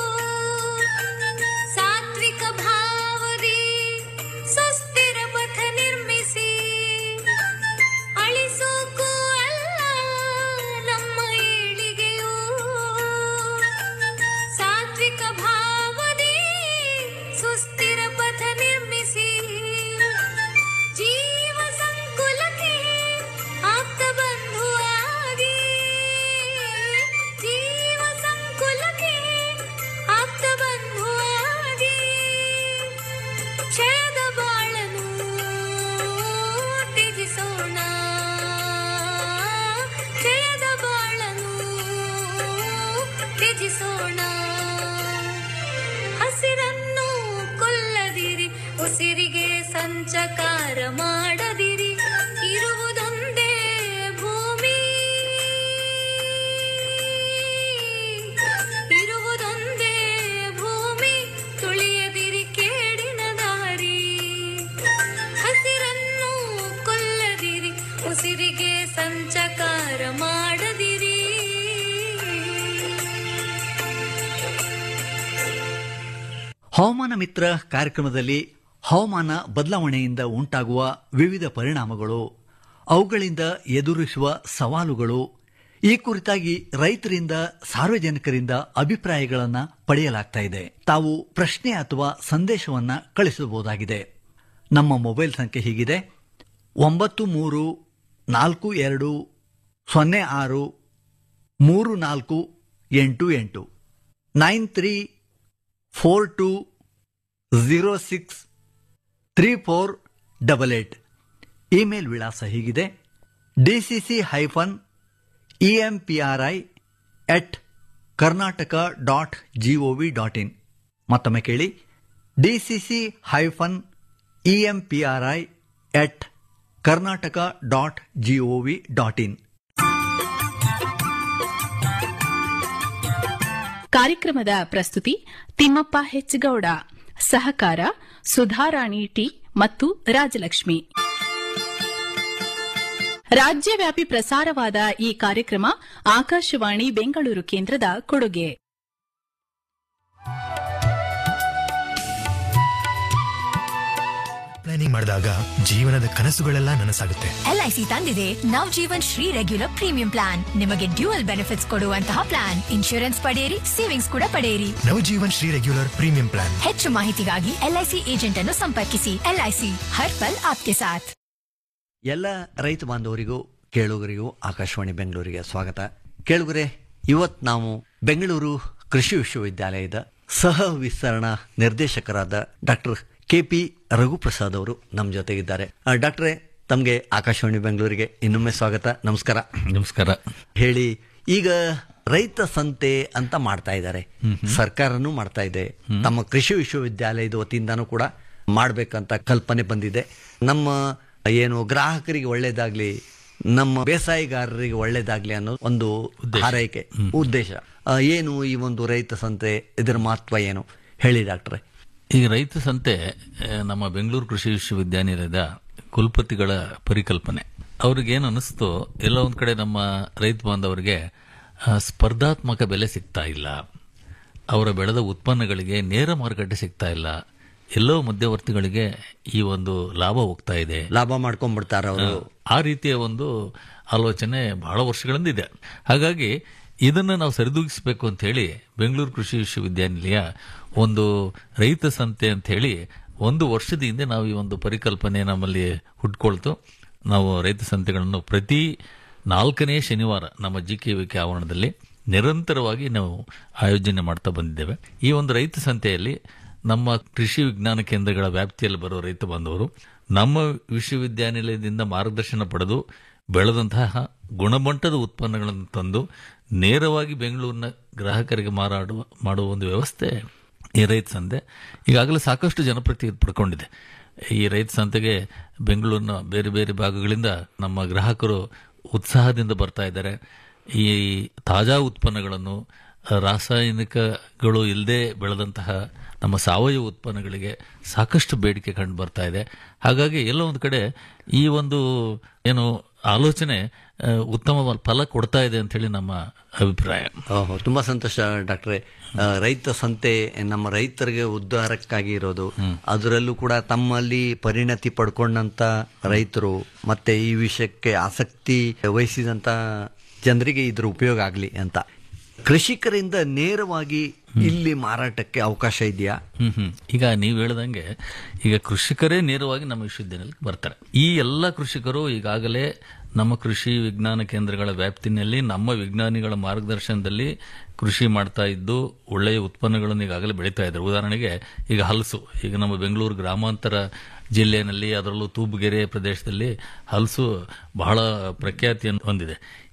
ಸಾತ್ವಿಕ ಭಾವದಿ ಸುಸ್ಥಿರ ಪಥ ನಿರ್ಮಿಸಿ ಅಳಿಸೋಕ್ಕೂ ಅಲ್ಲ ನಮ್ಮ ಏಳಿಗೆಯು ಸಾತ್ವಿಕ ಭಾವದಿ ಸುಸ್ಥಿರ ಪಥ ನಿರ್ಮಿಸಿ ಜೀವ ಸಂಕುಲಕ್ಕೆ ಆಪ್ತ ಬಂಧುವಾಗಿ ಜೀವ ಸಂಕುಲಕ್ಕೆ ಆಪ್ತ ಬಂಧುವಾಗಿ ಕ್ಷಯದ ಬಾಳನು ತ್ಯಜಿಸೋಣ ಉಸಿರಿಗೆ ಸಂಚಕಾರ ಮಾಡದಿರಿ ಇರುವುದೊಂದೇ ಭೂಮಿ ಇರುವುದೊಂದೇ ಭೂಮಿ ತುಳಿಯದಿರಿ ಕೇಡಿನ ದಾರಿ ಹಸಿರನ್ನು ಕೊಲ್ಲದಿರಿ ಉಸಿರಿಗೆ ಸಂಚಕಾರ ಮಾಡದಿರಿ ಹವಾಮಾನ ಮಿತ್ರ ಕಾರ್ಯಕ್ರಮದಲ್ಲಿ ಹವಾಮಾನ ಬದಲಾವಣೆಯಿಂದ ಉಂಟಾಗುವ ವಿವಿಧ ಪರಿಣಾಮಗಳು ಅವುಗಳಿಂದ ಎದುರಿಸುವ ಸವಾಲುಗಳು ಈ ಕುರಿತಾಗಿ ರೈತರಿಂದ ಸಾರ್ವಜನಿಕರಿಂದ ಅಭಿಪ್ರಾಯಗಳನ್ನು ಪಡೆಯಲಾಗ್ತಾ ಇದೆ ತಾವು ಪ್ರಶ್ನೆ ಅಥವಾ ಸಂದೇಶವನ್ನ ಕಳಿಸಬಹುದಾಗಿದೆ ನಮ್ಮ ಮೊಬೈಲ್ ಸಂಖ್ಯೆ ಹೀಗಿದೆ ಒಂಬತ್ತು ಮೂರು ನಾಲ್ಕು ಎರಡು ಸೊನ್ನೆ ಆರು ಮೂರು ನಾಲ್ಕು ಎಂಟು ಎಂಟು nine three four two zero six three four double eight email ವಿಳಾಸ ಹೀಗಿದೆ D C C hyphen E M P R I at Karnataka dot G O V dot in ಮತ್ತೊಮ್ಮೆ ಕೇಳಿ D C C hyphen E M P R I at Karnataka dot G O V dot in ಕಾರ್ಯಕ್ರಮದ ಪ್ರಸ್ತುತಿ ತಿಮ್ಮಪ್ಪ ಹೆಚ್ಚಗೌಡ ಸಹಕಾರ Sudharani T ಮತ್ತು ರಾಜಲಕ್ಷ್ಮಿ ರಾಜ್ಯವ್ಯಾಪಿ ಪ್ರಸಾರವಾದ ಈ ಕಾರ್ಯಕ್ರಮ ಆಕಾಶವಾಣಿ ಬೆಂಗಳೂರು ಕೇಂದ್ರದ ಕೊಡುಗೆ ಪ್ಲಾನಿಂಗ್ ಮಾಡಿದಾಗ ಜೀವನದ ಕನಸುಗಳೆಲ್ಲ ನನಸಾಗುತ್ತೆ ಎಲ್ಐಸಿ ತಂದಿದೆ Nav Jeevan Shree regular premium plan ನಿಮಗೆ ಡ್ಯೂಯಲ್ ಬೆನಿಫಿಟ್ಸ್ ಕೊಡುವಂತಹ ಪ್ಲಾನ್ ಇನ್ಶೂರೆನ್ಸ್ ಪಡೆಯಿರಿ ಸೇವಿಂಗ್ಸ್ ಕೂಡ ಪಡೆಯಿರಿ Navjeevan Shree regular premium plan ಹೆಚ್ಚು ಮಾಹಿತಿಗಾಗಿ ಎಲ್ಐಸಿ ಏಜೆಂಟ್ ಅನ್ನು ಸಂಪರ್ಕಿಸಿ ಎಲ್ಐಸಿ ಹರ್ ಪಲ್ ಆಪ್ಕೆ ಸಾಥ್ ಎಲ್ಲ ರೈತ ಬಾಂಧವರಿಗೂ ಕೇಳುಗರಿಗೂ ಆಕಾಶವಾಣಿ ಬೆಂಗಳೂರಿಗೆ ಸ್ವಾಗತ ಕೇಳುಗರೆ ಇವತ್ತು ನಾವು ಬೆಂಗಳೂರು ಕೃಷಿ ವಿಶ್ವವಿದ್ಯಾಲಯದ ಸಹ ವಿಸ್ತರಣಾ ನಿರ್ದೇಶಕರಾದ ಡಾಕ್ಟರ್ ಕೆ ಪಿ ರಘುಪ್ರಸಾದ್ ಅವರು ನಮ್ಮ ಜೊತೆಗಿದ್ದಾರೆ ಆ, ಡಾಕ್ಟ್ರೇ ತಮಗೆ ಆಕಾಶವಾಣಿ ಬೆಂಗಳೂರಿಗೆ ಇನ್ನೊಮ್ಮೆ ಸ್ವಾಗತ ನಮಸ್ಕಾರ ನಮಸ್ಕಾರ ಹೇಳಿ ಈಗ ರೈತ ಸಂತೆ ಅಂತ ಮಾಡ್ತಾ ಇದ್ದಾರೆ ಸರ್ಕಾರನೂ ಮಾಡ್ತಾ ಇದೆ ತಮ್ಮ ಕೃಷಿ ವಿಶ್ವವಿದ್ಯಾಲಯದ ವತಿಯಿಂದನೂ ಕೂಡ ಮಾಡ್ಬೇಕಂತ ಕಲ್ಪನೆ ಬಂದಿದೆ ನಮ್ಮ ಏನು ಗ್ರಾಹಕರಿಗೆ ಒಳ್ಳೇದಾಗ್ಲಿ ನಮ್ಮ ಬೇಸಾಯಗಾರರಿಗೆ ಒಳ್ಳೇದಾಗ್ಲಿ ಅನ್ನೋ ಒಂದು ಹಾರೈಕೆ ಉದ್ದೇಶ ಆ, ಏನು ಈ ಒಂದು ರೈತ ಸಂತೆ ಇದರ ಮಹತ್ವ ಏನು ಹೇಳಿ ಡಾಕ್ಟ್ರೆ ಈಗ ರೈತ ಸಂತೆ ಆ, ನಮ್ಮ ಬೆಂಗಳೂರು ಕೃಷಿ ವಿಶ್ವವಿದ್ಯಾನಿಲಯದ ಕುಲಪತಿಗಳ ಪರಿಕಲ್ಪನೆ ಅವ್ರಿಗೇನು ಅನಿಸ್ತೋ ಎಲ್ಲ ಒಂದ್ ಕಡೆ ನಮ್ಮ ರೈತ ಬಾಂಧವರಿಗೆ ಆ, ಸ್ಪರ್ಧಾತ್ಮಕ ಬೆಲೆ ಸಿಗ್ತಾ ಇಲ್ಲ ಅವರ ಬೆಳೆದ ಉತ್ಪನ್ನಗಳಿಗೆ ನೇರ ಮಾರುಕಟ್ಟೆ ಸಿಗ್ತಾ ಇಲ್ಲ ಎಲ್ಲೋ ಮಧ್ಯವರ್ತಿಗಳಿಗೆ ಈ ಒಂದು ಲಾಭ ಹೋಗ್ತಾ ಇದೆ ಲಾಭ ಮಾಡ್ಕೊಂಡ್ಬಿಡ್ತಾರ ಅವರು ಆ ರೀತಿಯ ಒಂದು ಆಲೋಚನೆ ಬಹಳ ವರ್ಷಗಳಿಂದ ಇದೆ ಹಾಗಾಗಿ ಇದನ್ನು ನಾವು ಸರಿದೂಗಿಸಬೇಕು ಅಂತ ಹೇಳಿ ಬೆಂಗಳೂರು ಕೃಷಿ ವಿಶ್ವವಿದ್ಯಾನಿಲಯ ಒಂದು ರೈತ ಸಂತೆ ಅಂತ ಹೇಳಿ ಒಂದು ವರ್ಷದ ಹಿಂದೆ ನಾವು ಈ ಒಂದು ಪರಿಕಲ್ಪನೆ ನಮ್ಮಲ್ಲಿ ಹುಟ್ಕೊಳ್ತು ನಾವು ರೈತ ಸಂತೆಗಳನ್ನು ಪ್ರತಿ ನಾಲ್ಕನೇ ಶನಿವಾರ ನಮ್ಮ ಜಿ ಕೆ ವಿ ಕೆ ಆವರಣದಲ್ಲಿ ನಿರಂತರವಾಗಿ ನಾವು ಆಯೋಜನೆ ಮಾಡ್ತಾ ಬಂದಿದ್ದೇವೆ ಈ ಒಂದು ರೈತ ಸಂತೆಯಲ್ಲಿ ನಮ್ಮ ಕೃಷಿ ವಿಜ್ಞಾನ ಕೇಂದ್ರಗಳ ವ್ಯಾಪ್ತಿಯಲ್ಲಿ ಬರುವ ರೈತ ಬಾಂಧವರು ನಮ್ಮ ವಿಶ್ವವಿದ್ಯಾನಿಲಯದಿಂದ ಮಾರ್ಗದರ್ಶನ ಪಡೆದು ಬೆಳೆದಂತಹ ಗುಣಮಟ್ಟದ ಉತ್ಪನ್ನಗಳನ್ನು ತಂದು ನೇರವಾಗಿ ಬೆಂಗಳೂರಿನ ಗ್ರಾಹಕರಿಗೆ ಮಾರಾಡುವ ಮಾಡುವ ಒಂದು ವ್ಯವಸ್ಥೆ ಈ ರೈತ ಸಂತೆ ಈಗಾಗಲೇ ಸಾಕಷ್ಟು ಜನಪ್ರಿಯತೆ ಪಡ್ಕೊಂಡಿದೆ ಈ ರೈತ ಸಂತೆಗೆ ಬೆಂಗಳೂರಿನ ಬೇರೆ ಬೇರೆ ಭಾಗಗಳಿಂದ ನಮ್ಮ ಗ್ರಾಹಕರು ಉತ್ಸಾಹದಿಂದ ಬರ್ತಾ ಇದ್ದಾರೆ ಈ ತಾಜಾ ಉತ್ಪನ್ನಗಳನ್ನು ರಾಸಾಯನಿಕಗಳು ಇಲ್ಲದೆ ಬೆಳೆದಂತಹ ನಮ್ಮ ಸಾವಯವ ಉತ್ಪನ್ನಗಳಿಗೆ ಸಾಕಷ್ಟು ಬೇಡಿಕೆ ಕಂಡು ಬರ್ತಾ ಇದೆ ಹಾಗಾಗಿ ಎಲ್ಲೋ ಒಂದು ಕಡೆ ಈ ಒಂದು ಏನು ಆಲೋಚನೆ ಆ, ಉತ್ತಮ ಫಲ ಕೊಡ್ತಾ ಇದೆ ಅಂತ ಹೇಳಿ ನಮ್ಮ ಅಭಿಪ್ರಾಯ ಓಹೋ ತುಂಬಾ ಸಂತೋಷ ಡಾಕ್ಟ್ರೆ ಆ, ರೈತ ಸಂತೆ ನಮ್ಮ ರೈತರಿಗೆ ಉದ್ಧಾರಕ್ಕಾಗಿ ಇರೋದು ಅದರಲ್ಲೂ ಕೂಡ ತಮ್ಮಲ್ಲಿ ಪರಿಣತಿ ಪಡ್ಕೊಂಡಂತ ರೈತರು ಮತ್ತೆ ಈ ವಿಷಯಕ್ಕೆ ಆಸಕ್ತಿ ವಹಿಸಿದಂತ ಜನರಿಗೆ ಇದ್ರ ಉಪಯೋಗ ಆಗಲಿ ಅಂತ ಕೃಷಿಕರಿಂದ ನೇರವಾಗಿ ಇಲ್ಲಿ ಮಾರಾಟಕ್ಕೆ ಅವಕಾಶ ಇದೆಯಾ ಹ್ಮ್ ಹ್ಮ್ ಈಗ ನೀವು ಹೇಳ್ದಂಗೆ ಈಗ ಕೃಷಿಕರೇ ನೇರವಾಗಿ ನಮ್ಮ ವಿಶ್ವವಿದ್ಯಾನಿಲಯಕ್ಕೆ ಬರ್ತಾರೆ ಈ ಎಲ್ಲ ಕೃಷಿಕರು ಈಗಾಗಲೇ ನಮ್ಮ ಕೃಷಿ ವಿಜ್ಞಾನ ಕೇಂದ್ರಗಳ ವ್ಯಾಪ್ತಿನಲ್ಲಿ ನಮ್ಮ ವಿಜ್ಞಾನಿಗಳ ಮಾರ್ಗದರ್ಶನದಲ್ಲಿ ಕೃಷಿ ಮಾಡ್ತಾ ಇದ್ದು ಒಳ್ಳೆಯ ಉತ್ಪನ್ನಗಳನ್ನು ಈಗಾಗಲೇ ಬೆಳೀತಾ ಇದ್ದಾರೆ ಉದಾಹರಣೆಗೆ ಈಗ ಹಲಸು ಈಗ ನಮ್ಮ ಬೆಂಗಳೂರು ಗ್ರಾಮಾಂತರ ಜಿಲ್ಲೆಯಲ್ಲಿ ಅದರಲ್ಲೂ ತೂಬುಗೆರೆ ಪ್ರದೇಶದಲ್ಲಿ ಹಲಸು ಬಹಳ ಪ್ರಖ್ಯಾತಿಯನ್ನು ಹೊಂದಿದೆ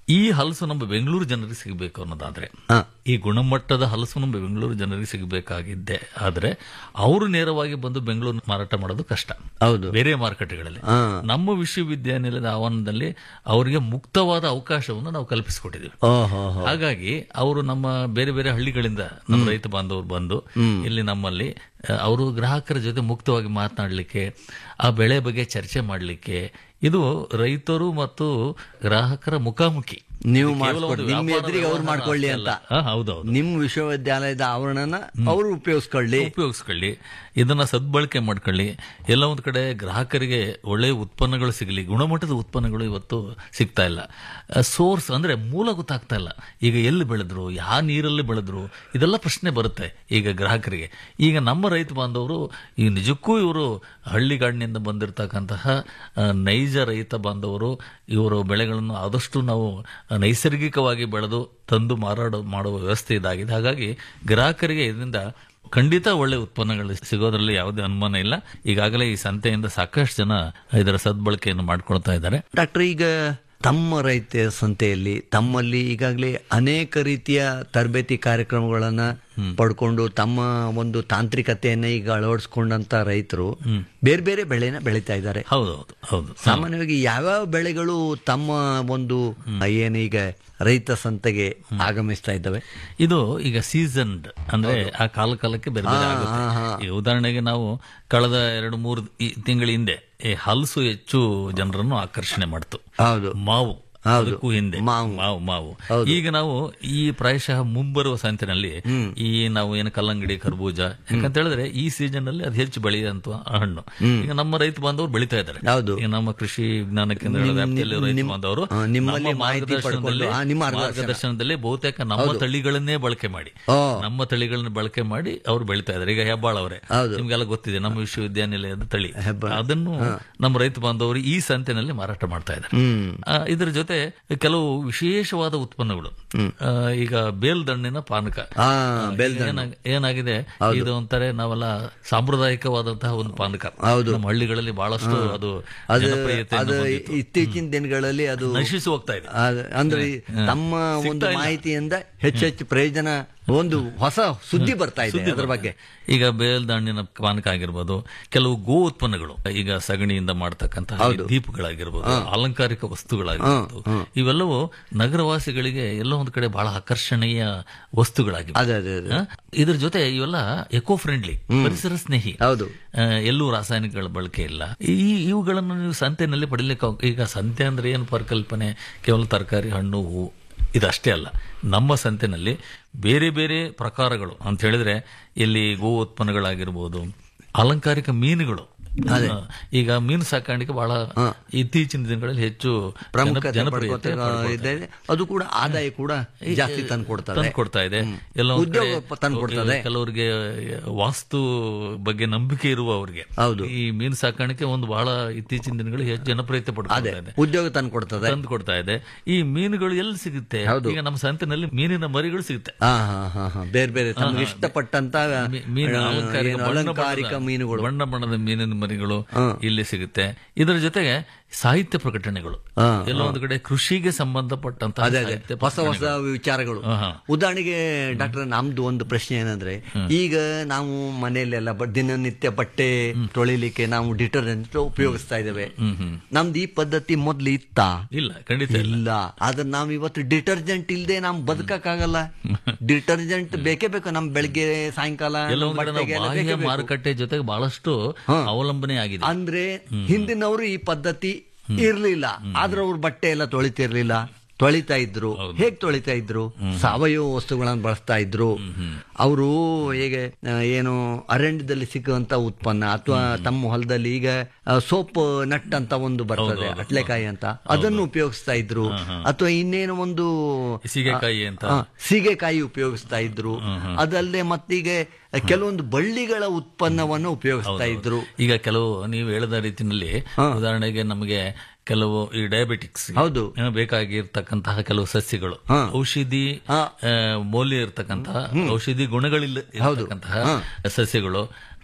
ಈ ಹಲಸು ನಮ್ಮ ಬೆಂಗಳೂರು ಜನರಿಗೆ ಸಿಗಬೇಕು ಅನ್ನೋದಾದ್ರೆ ಹಾ. ಈ ಗುಣಮಟ್ಟದ ಹಲಸು ನಮ್ಮ ಬೆಂಗಳೂರು ಜನರಿಗೆ ಸಿಗಬೇಕಾಗಿದ್ದೆ ಆದ್ರೆ ಅವರು ನೇರವಾಗಿ ಬಂದು ಬೆಂಗಳೂರು ಮಾರಾಟ ಮಾಡೋದು ಕಷ್ಟ ಹೌದು ಬೇರೆ ಮಾರುಕಟ್ಟೆಗಳಲ್ಲಿ ಹಾ. ನಮ್ಮ ವಿಶ್ವವಿದ್ಯಾನಿಲಯದ ಆವರಣದಲ್ಲಿ ಅವರಿಗೆ ಮುಕ್ತವಾದ ಅವಕಾಶವನ್ನು ನಾವು ಕಲ್ಪಿಸಿಕೊಟ್ಟಿದ್ದೀವಿ ಓಹೋ ಹಾಗಾಗಿ ಅವರು ನಮ್ಮ ಬೇರೆ ಬೇರೆ ಹಳ್ಳಿಗಳಿಂದ ನಮ್ಮ ರೈತ ಬಾಂಧವರು ಬಂದು ಇಲ್ಲಿ ನಮ್ಮಲ್ಲಿ ಆ, ಅವರು ಗ್ರಾಹಕರ ಜೊತೆ ಮುಕ್ತವಾಗಿ ಮಾತನಾಡಲಿಕ್ಕೆ ಆ ಬೆಳೆ ಬಗ್ಗೆ ಚರ್ಚೆ ಮಾಡಲಿಕ್ಕೆ ಇದು ರೈತರು ಮತ್ತು ಗ್ರಾಹಕರ ಮುಖಾಮುಖಿ ನೀವು ಇದು ಕೇವಲ ಮಾಡ್ಕೊಡಿ ಒಂದು ನಿಮ್ಮ ವ್ಯಾಪಾರ ಎದುರಿಗೆ ಅವ್ರು ವ್ಯವಹಾರ ಮಾಡ್ಕೊಳ್ಳಿ ಅಷ್ಟೇ ಅಂತ ಅಲ್ಲ. ಹಾ, ಹೌದೌದು ನಿಮ್ಮ ವಿಶ್ವವಿದ್ಯಾಲಯದ ಆವರಣನ ಅವರು ಉಪಯೋಗಿಸ್ಕೊಳ್ಳಿ ಉಪಯೋಗಿಸ್ಕೊಳ್ಳಿ ಇದನ್ನ ಸದ್ಬಳಕೆ ಮಾಡ್ಕೊಳ್ಳಿ ಎಲ್ಲ ಒಂದ್ ಕಡೆ ಗ್ರಾಹಕರಿಗೆ ಒಳ್ಳೆಯ ಉತ್ಪನ್ನಗಳು ಸಿಗಲಿ ಗುಣಮಟ್ಟದ ಉತ್ಪನ್ನಗಳು ಇವತ್ತು ಸಿಗ್ತಾ ಇಲ್ಲ ಸೋರ್ಸ್ ಅಂದ್ರೆ ಮೂಲ ಗೊತ್ತಾಗ್ತಾ ಇಲ್ಲ ಈಗ ಎಲ್ಲಿ ಬೆಳೆದ್ರು ಯಾವ ನೀರಲ್ಲಿ ಬೆಳೆದ್ರು ಇದೆಲ್ಲ ಪ್ರಶ್ನೆ ಬರುತ್ತೆ ಈಗ ಗ್ರಾಹಕರಿಗೆ ಈಗ ನಮ್ಮ ರೈತ ಬಾಂಧವರು ಈ ನಿಜಕ್ಕೂ ಇವರು ಹಳ್ಳಿಗಾಡಿನಿಂದ ಬಂದಿರತಕ್ಕಂತಹ ಆ, ನೈಜ ರೈತ ಬಾಂಧವರು ಇವರು ಬೆಳೆಗಳನ್ನು ಆದಷ್ಟು ನಾವು ನೈಸರ್ಗಿಕವಾಗಿ ಬೆಳೆದು ತಂದು ಮಾರಾಟ ಮಾಡುವ ವ್ಯವಸ್ಥೆ ಇದಾಗಿದೆ ಹಾಗಾಗಿ ಗ್ರಾಹಕರಿಗೆ ಇದರಿಂದ ಖಂಡಿತ ಒಳ್ಳೆ ಉತ್ಪನ್ನಗಳು ಸಿಗೋದ್ರಲ್ಲಿ ಯಾವುದೇ ಅನುಮಾನ ಇಲ್ಲ ಈಗಾಗಲೇ ಈ ಸಂತೆಯಿಂದ ಸಾಕಷ್ಟು ಜನ ಇದರ ಸದ್ಬಳಕೆಯನ್ನು ಮಾಡ್ಕೊಳ್ತಾ ಇದ್ದಾರೆ ಡಾಕ್ಟರ್ ಈಗ ತಮ್ಮ ರೈತ ಸಂತೆಯಲ್ಲಿ ತಮ್ಮಲ್ಲಿ ಈಗಾಗಲೇ ಅನೇಕ ರೀತಿಯ ತರಬೇತಿ ಕಾರ್ಯಕ್ರಮಗಳನ್ನ ಪಡ್ಕೊಂಡು ತಮ್ಮ ಒಂದು ತಾಂತ್ರಿಕತೆಯನ್ನ ಈಗ ಅಳವಡಿಸ್ಕೊಂಡಂತ ರೈತರು ಬೇರೆ ಬೇರೆ ಬೆಳೆನ ಬೆಳೀತಾ ಇದ್ದಾರೆ ಹೌದೌದು ಹೌದು ಸಾಮಾನ್ಯವಾಗಿ ಯಾವ್ಯಾವ ಬೆಳೆಗಳು ತಮ್ಮ ಒಂದು ಏನು ಈಗ ರೈತ ಸಂತೆಗೆ ಆಗಮಿಸ್ತಾ ಇದ್ದಾವೆ ಇದು ಈಗ ಸೀಸನ್ಡ್ ಅಂದ್ರೆ ಆ ಕಾಲ ಕಾಲಕ್ಕೆ ಬೇರೆ ಬೇರೆ ಆಗುತ್ತೆ ಈಗ ಉದಾಹರಣೆಗೆ ನಾವು ಕಳೆದ ಎರಡು ಮೂರು ಈ ತಿಂಗಳ ಹಿಂದೆ ಈ ಹಲಸು ಹೆಚ್ಚು ಜನರನ್ನು ಆಕರ್ಷಣೆ ಮಾಡ್ತು ಹೌದು ಮಾವು ಹೌದು. ಅದಕ್ಕೂ ಹಿಂದೆ ಮಾವು. ಮಾವು ಮಾವು ಈಗ ನಾವು ಈ ಪ್ರಾಯಶಃ ಮುಂಬರುವ ಸಂತಿನಲ್ಲಿ ಈ ನಾವು ಏನು ಕಲ್ಲಂಗಡಿ ಕರ್ಬೂಜ ಯಾಕಂತ ಹೇಳಿದ್ರೆ ಈ ಸೀಸನ್ ಅಲ್ಲಿ ಅದು ಹೆಚ್ಚು ಬೆಳೆಯುವಂತ ಹಣ್ಣು ಈಗ ನಮ್ಮ ರೈತ ಬಾಂಧವರು ಬೆಳೀತಾ ಇದ್ದಾರೆ ಹೌದು. ಈಗ ನಮ್ಮ ಕೃಷಿ ವಿಜ್ಞಾನ ಕೇಂದ್ರಗಳ ವ್ಯಾಪ್ತಿಯಲ್ಲಿ ರೈತ ನಿಮ್- ಬಾಂಧವರು ಆ, ನಿಮ್ಮಲ್ಲಿ ನಮ್ಮ ಮಾಹಿತಿ ಮಾರ್ಗದರ್ಶನದಲ್ಲಿ ಪಡ್ಕೊಂಡು, ಆ, ನಿಮ್ಮ ಮಾರ್ಗದರ್ಶನ. ಮಾರ್ಗದರ್ಶನದಲ್ಲಿ ಬಹುತೇಕ ನಮ್ಮ ತಳಿಗಳನ್ನೇ ಬಳಕೆ ಮಾಡಿ ಓ. ನಮ್ಮ ತಳಿಗಳನ್ನ ಬಳಕೆ ಮಾಡಿ ಅವ್ರು ಬೆಳಿತಾ ಇದ್ದಾರೆ ಈಗ ಹೆಬ್ಬಾಳ್ ಅವರೇ ಹೌದು. ನಿಮ್ಗೆಲ್ಲ ಗೊತ್ತಿದೆ ನಮ್ಮ ವಿಶ್ವವಿದ್ಯಾನಿಲಯದ ತಳಿ ಹೆಬ್ಬಾಳ. ಅದನ್ನು ನಮ್ಮ ರೈತ ಬಾಂಧವರು ಈ ಸಂತೆನಲ್ಲಿ ಮಾರಾಟ ಮಾಡ್ತಾ ಇದ್ದಾರೆ ಹ್ಮ್ ಆ, ಇದರ ಜೊತೆ ಕೆಲವು ವಿಶೇಷವಾದ ಉತ್ಪನ್ನಗಳು ಆ, ಈಗ ಬೇಲ್ದಣ್ಣಿನ ಪಾನಕ ಆ, ಬೇಲ್ದಣ್ಣು. ಏನಾಗ್- ಏನಾಗಿದೆ ಇದು ಒಂಥರ ನಾವೆಲ್ಲ ಸಾಂಪ್ರದಾಯಿಕವಾದಂತಹ ಒಂದು ಪಾನಕ ಹೌದು. ನಮ್ಮ ಹಳ್ಳಿಗಳಲ್ಲಿ ಬಹಳಷ್ಟು ಅದು ಅದು ಜನಪ್ರಿಯತೆಯನ್ನು ಅದು ಹೊಂದಿತ್ತು. ಇತ್ತೀಚಿನ ದಿನಗಳಲ್ಲಿ ಅದು ನಶಿಸಿ ಹೋಗ್ತಾ ಇದೆ ಅದು ಅಂದ್ರೆ ತಮ್ಮ ಒಂದು ಸಿಗ್ತಾ ಇಲ್ಲ. ಮಾಹಿತಿಯಿಂದ ಹೆಚ್ಚೆಚ್ಚು ಪ್ರಯೋಜನ ಒಂದು ಹೊಸ ಸುದ್ದಿ ಬರ್ತಾ ಇದೆ ಸುದ್ದಿ ಅದ್ರ ಬರುತ್ತೆ. ಬಗ್ಗೆ ಈಗ ಬೇಲ್ದಾಣಿನ ಪಾನಕ ಆಗಿರ್ಬೋದು ಕೆಲವು ಗೋ ಉತ್ಪನ್ನಗಳು ಈಗ ಸಗಣಿಯಿಂದ ಮಾಡತಕ್ಕಂತಹ ಈ ದೀಪಗಳಾಗಿರ್ಬೋದು ಅಲಂಕಾರಿಕ ವಸ್ತುಗಳಾಗಿರ್ಬೋದು ಇವೆಲ್ಲವೂ ನಗರವಾಸಿಗಳಿಗೆ ಎಲ್ಲೋ ಒಂದು ಕಡೆ ಬಹಳ ಆಕರ್ಷಣೀಯ ವಸ್ತುಗಳಾಗಿವೆ ಅದೇ ಅದೇ ಅದೇ ಆ, ಇದ್ರ ಜೊತೆ ಇವೆಲ್ಲ ಎಕೋ ಫ್ರೆಂಡ್ಲಿ ಪರಿಸರ ಸ್ನೇಹಿ ಹೌದು ಆ, ಎಲ್ಲೂ ರಾಸಾಯನಿಕಗಳ ಬಳಕೆ ಇಲ್ಲ ಈ ಇವುಗಳನ್ನು ನೀವು ಸಂತೆನಲ್ಲಿ ಪಡಿಲಿಕ್ಕೆ ಆಗ- ಈಗ ಸಂತೆ ಅಂದ್ರೆ ಏನು ಪರಿಕಲ್ಪನೆ ಕೇವಲ ತರಕಾರಿ ಹಣ್ಣು ಹೂವು ಇದಷ್ಟೇ ಅಲ್ಲ ನಮ್ಮ ಸಂತೆನಲ್ಲಿ ಬೇರೆ ಬೇರೆ ಪ್ರಕಾರಗಳು ಅಂತ ಹೇಳಿದ್ರೆ ಇಲ್ಲಿ ಗೋ ಉತ್ಪನ್ನಗಳಾಗಿರ್ಬೋದು ಅಲಂಕಾರಿಕ ಮೀನುಗಳು ಆ, ಈಗ ಮೀನು ಸಾಕಾಣಿಕೆ ಬಹಳ ಇತ್ತೀಚಿನ ದಿನಗಳಲ್ಲಿ ಹೆಚ್ಚು ಪ್ರಮುಖತೆ ಜನ- ಜನಪ್ರಿಯತೆ ಪಡ್ಕೊಳ್ತಾ ಇದೆ ಅದು ಕೂಡ ಆದಾಯ ಕೂಡ ಜಾಸ್ತಿ ತಂದು ಕೊಡ್ತದೆ ತಂದು ಕೊಡ್ತಾ ಇದೆ ಎಲ್ಲ ಒಂದ್ ಉದ್ಯೋಗ ಕಡೆ ತಂದು ಕೊಡ್ತದೆ ಕೆಲವರಿಗೆ ವಾಸ್ತು ಬಗ್ಗೆ ನಂಬಿಕೆ ಇರುವವರಿಗೆ ಹೌದು. ಈ ಮೀನು ಸಾಕಾಣಿಕೆ ಒಂದು ಬಹಳ ಇತ್ತೀಚಿನ ದಿನಗಳಲ್ಲಿ ಹೆಚ್ಚು ಜನಪ್ರಿಯತೆ ಪಡ್ತಾ ಅದೇ ಇದೆ ಉದ್ಯೋಗ ತಂದು ಕೊಡ್ತದೆ ತಂದು ಕೊಡ್ತಾ ಇದೆ ಈ ಮೀನುಗಳು ಎಲ್ಲಿ ಸಿಗುತ್ತೆ ಈಗ ನಮ್ಮ ಸಂತೆನಲ್ಲಿ ಮೀನಿನ ಮರಿಗಳು ಸಿಗುತ್ತೆ ಹಾ ಹಾ ಹಾ ಹಾ ಬೇರೆ ಬೇರೆ ತಮ್ಗೆ ಇಷ್ಟಪಟ್ಟಂತ ಮೀ- ಮೀನು ಆ, ಅಲಂಕಾರಿಕ ಏನು ಬಣ್ಣ ಅಲಂಕಾರಿಕ ಬಣ್ಣದ- ಮೀನುಗಳು ಬಣ್ಣ ಬಣ್ಣದ ಮೀನಿನ ಮರಿಗಳು ಇಲ್ಲಿ ಸಿಗುತ್ತೆ ಇದರ ಜೊತೆಗೆ ಸಾಹಿತ್ಯ ಪ್ರಕಟಣೆಗಳು ಹಾ, ಎಲ್ಲ ಒಂದು ಕಡೆ ಕೃಷಿಗೆ ಸಂಬಂಧಪಟ್ಟಂತಹ ಅದೇ ಅದೇ ಸಾಹಿತ್ಯ ಹೊಸ ಹೊಸ ಪ್ರಕಟಣೆಗಳು. ವಿಚಾರಗಳು ಹಾ, ಹಾ. ಉದಾಹರಣೆಗೆ ಡಾಕ್ಟರ್ ನಮ್ದು ಒಂದು ಪ್ರಶ್ನೆ ಏನಂದ್ರೆ ಈಗ ನಾವು ಮನೆಯಲ್ಲೆಲ್ಲ ಬ- ದಿನನಿತ್ಯ ಬಟ್ಟೆ ತೊಳಿಲಿಕ್ಕೆ ನಾವು ಡಿಟರ್ಜೆಂಟ್ ಉಪಯೋಗಿಸ್ತಾ ಇದ್ದೇವೆ ನಮ್ದು ಈ ಪದ್ಧತಿ ಮೊದ್ಲು ಇತ್ತ ಇಲ್ಲ ಖಂಡಿತ ಇಲ್ಲ ಇಲ್ಲ ಆದ್ರೆ ನಾವ್ ಇವತ್ತು ಡಿಟರ್ಜೆಂಟ್ ಇಲ್ದೆ ನಮ್ ಬದುಕಕ್ಕಾಗಲ್ಲ ಡಿಟರ್ಜೆಂಟ್ ಬೇಕೇ ಬೇಕು ನಮ್ ಬೆಳಗ್ಗೆ ಸಾಯಂಕಾಲ ಎಲ್ಲ ನಮ್ ಒಂದು ಕಡೆ ನಾವು ಬಟ್ಟೆಗೆಲ್ಲ ಬಾಹ್ಯ ಬೇಕೇ ಬೇಕು. ಮಾರುಕಟ್ಟೆ ಜೊತೆಗೆ ಬಹಳಷ್ಟು ಅವಲಂಬನೆ ಆಗಿದೆ ಅಂದ್ರೆ ಹಿಂದಿನವರು ಈ ಪದ್ಧತಿ ಇರ್ಲಿಲ್ಲ ಆದ್ರೆ ಅವ್ರ ಬಟ್ಟೆ ಎಲ್ಲ ತೊಳಿತಿರ್ಲಿಲ್ಲ ತೊಳಿತಾ ಇದ್ರು ಹೇಗ್ ತೊಳಿತಾ ಇದ್ರು ಸಾವಯವ ವಸ್ತುಗಳನ್ನ ಬಳಸ್ತಾ ಇದ್ರು ಅವರು ಹೇಗೆ ಆ, ಏನು ಅರಣ್ಯದಲ್ಲಿ ಸಿಗುವಂತ ಉತ್ಪನ್ನ ಅಥವಾ ತಮ್ಮ ಹೊಲದಲ್ಲಿ ಈಗ ಸೋಪ್ ನಟ್ ಅಂತ ಒಂದು ಬರ್ತದೆ ಅಟ್ಲೆಕಾಯಿ ಅಂತ ಅದನ್ನು ಉಪಯೋಗಿಸ್ತಾ ಇದ್ರು ಅಥವಾ ಇನ್ನೇನು ಒಂದು ಸೀಗೆಕಾಯಿ ಅಂತ ಆ, ಸೀಗೆಕಾಯಿ ಉಪಯೋಗಿಸ್ತಾ ಇದ್ರು ಅದಲ್ಲದೆ ಮತ್ತೀಗ ಕೆಲವೊಂದು ಬಳ್ಳಿಗಳ ಉತ್ಪನ್ನವನ್ನು ಉಪಯೋಗಿಸ್ತಾ ಇದ್ರು ಈಗ ಕೆಲವು ನೀವು ಹೇಳಿದ ರೀತಿಯಲ್ಲಿ ಉದಾಹರಣೆಗೆ ನಮಗೆ ಕೆಲವು ಈ ಡಯಾಬಿಟಿಕ್ಸ್ ಹೌದು. ಬೇಕಾಗಿರ್ತಕ್ಕಂತಹ ಕೆಲವು ಸಸ್ಯಗಳು ಔಷಧಿ ಆ, ಮೌಲ್ಯ ಇರ್ತಕ್ಕಂತಹ ಔಷಧಿ ಗುಣಗಳಿಲ್ಲ ಇರ್ತಕ್ಕಂತಹ ಸಸ್ಯಗಳು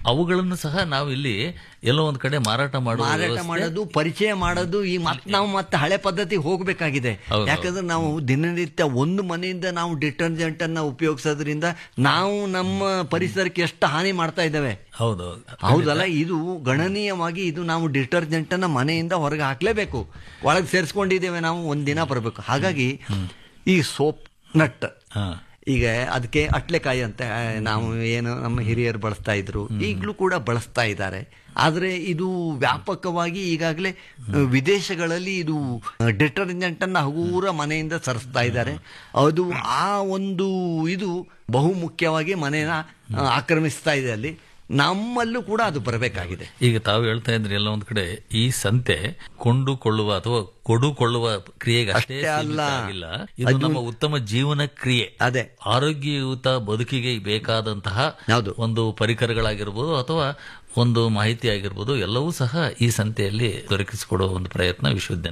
ಅವುಗಳನ್ನು ಸಹ ನಾವು ಇಲ್ಲಿ ಎಲ್ಲೋ ಒಂದ್ ಕಡೆ ಮಾರಾಟ ಮಾಡುವ ಮಾರಾಟ ವ್ಯವಸ್ಥೆ- ಮಾಡೋದು ಪರಿಚಯ ಮಾಡೋದು ಈ ಮತ್ ನಾವು ಮತ್ತೆ ಹಳೆ ಪದ್ಧತಿ ಹೋಗ್ಬೇಕಾಗಿದೆ ಹೌದು, ಯಾಕಂದ್ರೆ ನಾವು ದಿನನಿತ್ಯ ಒಂದು ಮನೆಯಿಂದ ನಾವು ಡಿಟರ್ಜೆಂಟ್ ಅನ್ನ ಉಪಯೋಗಿಸೋದ್ರಿಂದ ನಾವು ನಮ್ಮ ಪರಿಸರಕ್ಕೆ ಎಷ್ಟು ಹಾನಿ ಮಾಡ್ತಾ ಇದ್ದೇವೆ ಹೌದು ಹೌದಲ್ಲ ಇದು ಗಣನೀಯವಾಗಿ ಇದು ನಾವು ಡಿಟರ್ಜೆಂಟ್ ಅನ್ನ ಮನೆಯಿಂದ ಹೊರಗೆ ಹಾಕ್ಲೇಬೇಕು ಒಳಗೆ ಸೇರಿಸ್ಕೊಂಡಿದ್ದೇವೆ ನಾವು ಒಂದಿನ ಬರಬೇಕು ಹಾಗಾಗಿ ಈ ಸೋಪ್ ನಟ್ ಹಾ. ಈಗ ಅದಕ್ಕೆ ಅಟ್ಲೆಕಾಯಿ ಅಂತ ಆ, ನಾವು ಏನು ನಮ್ಮ ಹಿರಿಯರು ಬಳಸ್ತಾ ಇದ್ರು ಈಗಲೂ ಕೂಡ ಬಳಸ್ತಾ ಇದ್ದಾರೆ ಆದರೆ ಇದು ವ್ಯಾಪಕವಾಗಿ ಈಗಾಗಲೇ ವಿದೇಶಗಳಲ್ಲಿ ಇದು ಡಿಟರ್ಜೆಂಟ್ ಅನ್ನ ಹಗೂರ ಮನೆಯಿಂದ ಸರಿಸ್ತಾ ಇದ್ದಾರೆ ಅದು ಆ ಒಂದು ಇದು ಬಹುಮುಖ್ಯವಾಗಿ ಮನೆಯ ಆಕ್ರಮಿಸ್ತಾ ಇದೆ ಅಲ್ಲಿ ನಮ್ಮಲ್ಲೂ ಕೂಡ ಅದು ಬರಬೇಕಾಗಿದೆ ಈಗ ತಾವು ಹೇಳ್ತಾ ಇದ್ರಿ ಎಲ್ಲ ಒಂದ್ ಕಡೆ ಈ ಸಂತೆ ಕೊಂಡುಕೊಳ್ಳುವ ಅಥವಾ ಕೊಡುಕೊಳ್ಳುವ ಕ್ರಿಯೆಗೆ ಅಷ್ಟೇ ಅಷ್ಟೇ ಅಲ್ಲ. ಸೀಮಿತ ಆಗಿಲ್ಲ ಇದು ನಮ್ಮ ಉತ್ತಮ ಜೀವನ ಕ್ರಿಯೆ ಅದೇ ಆರೋಗ್ಯಯುತ ಬದುಕಿಗೆ ಬೇಕಾದಂತಹ ಹೌದು. ಒಂದು ಪರಿಕರಗಳಾಗಿರ್ಬೋದು ಅಥವಾ ಒಂದು ಮಾಹಿತಿ ಆಗಿರ್ಬೋದು ಎಲ್ಲವೂ ಸಹ ಈ ಸಂತೆಯಲ್ಲಿ ದೊರಕಿಸಿಕೊಡುವ ಒಂದು ಪ್ರಯತ್ನ ವಿಶ್ವವಿದ್ಯಾನಿಲಯ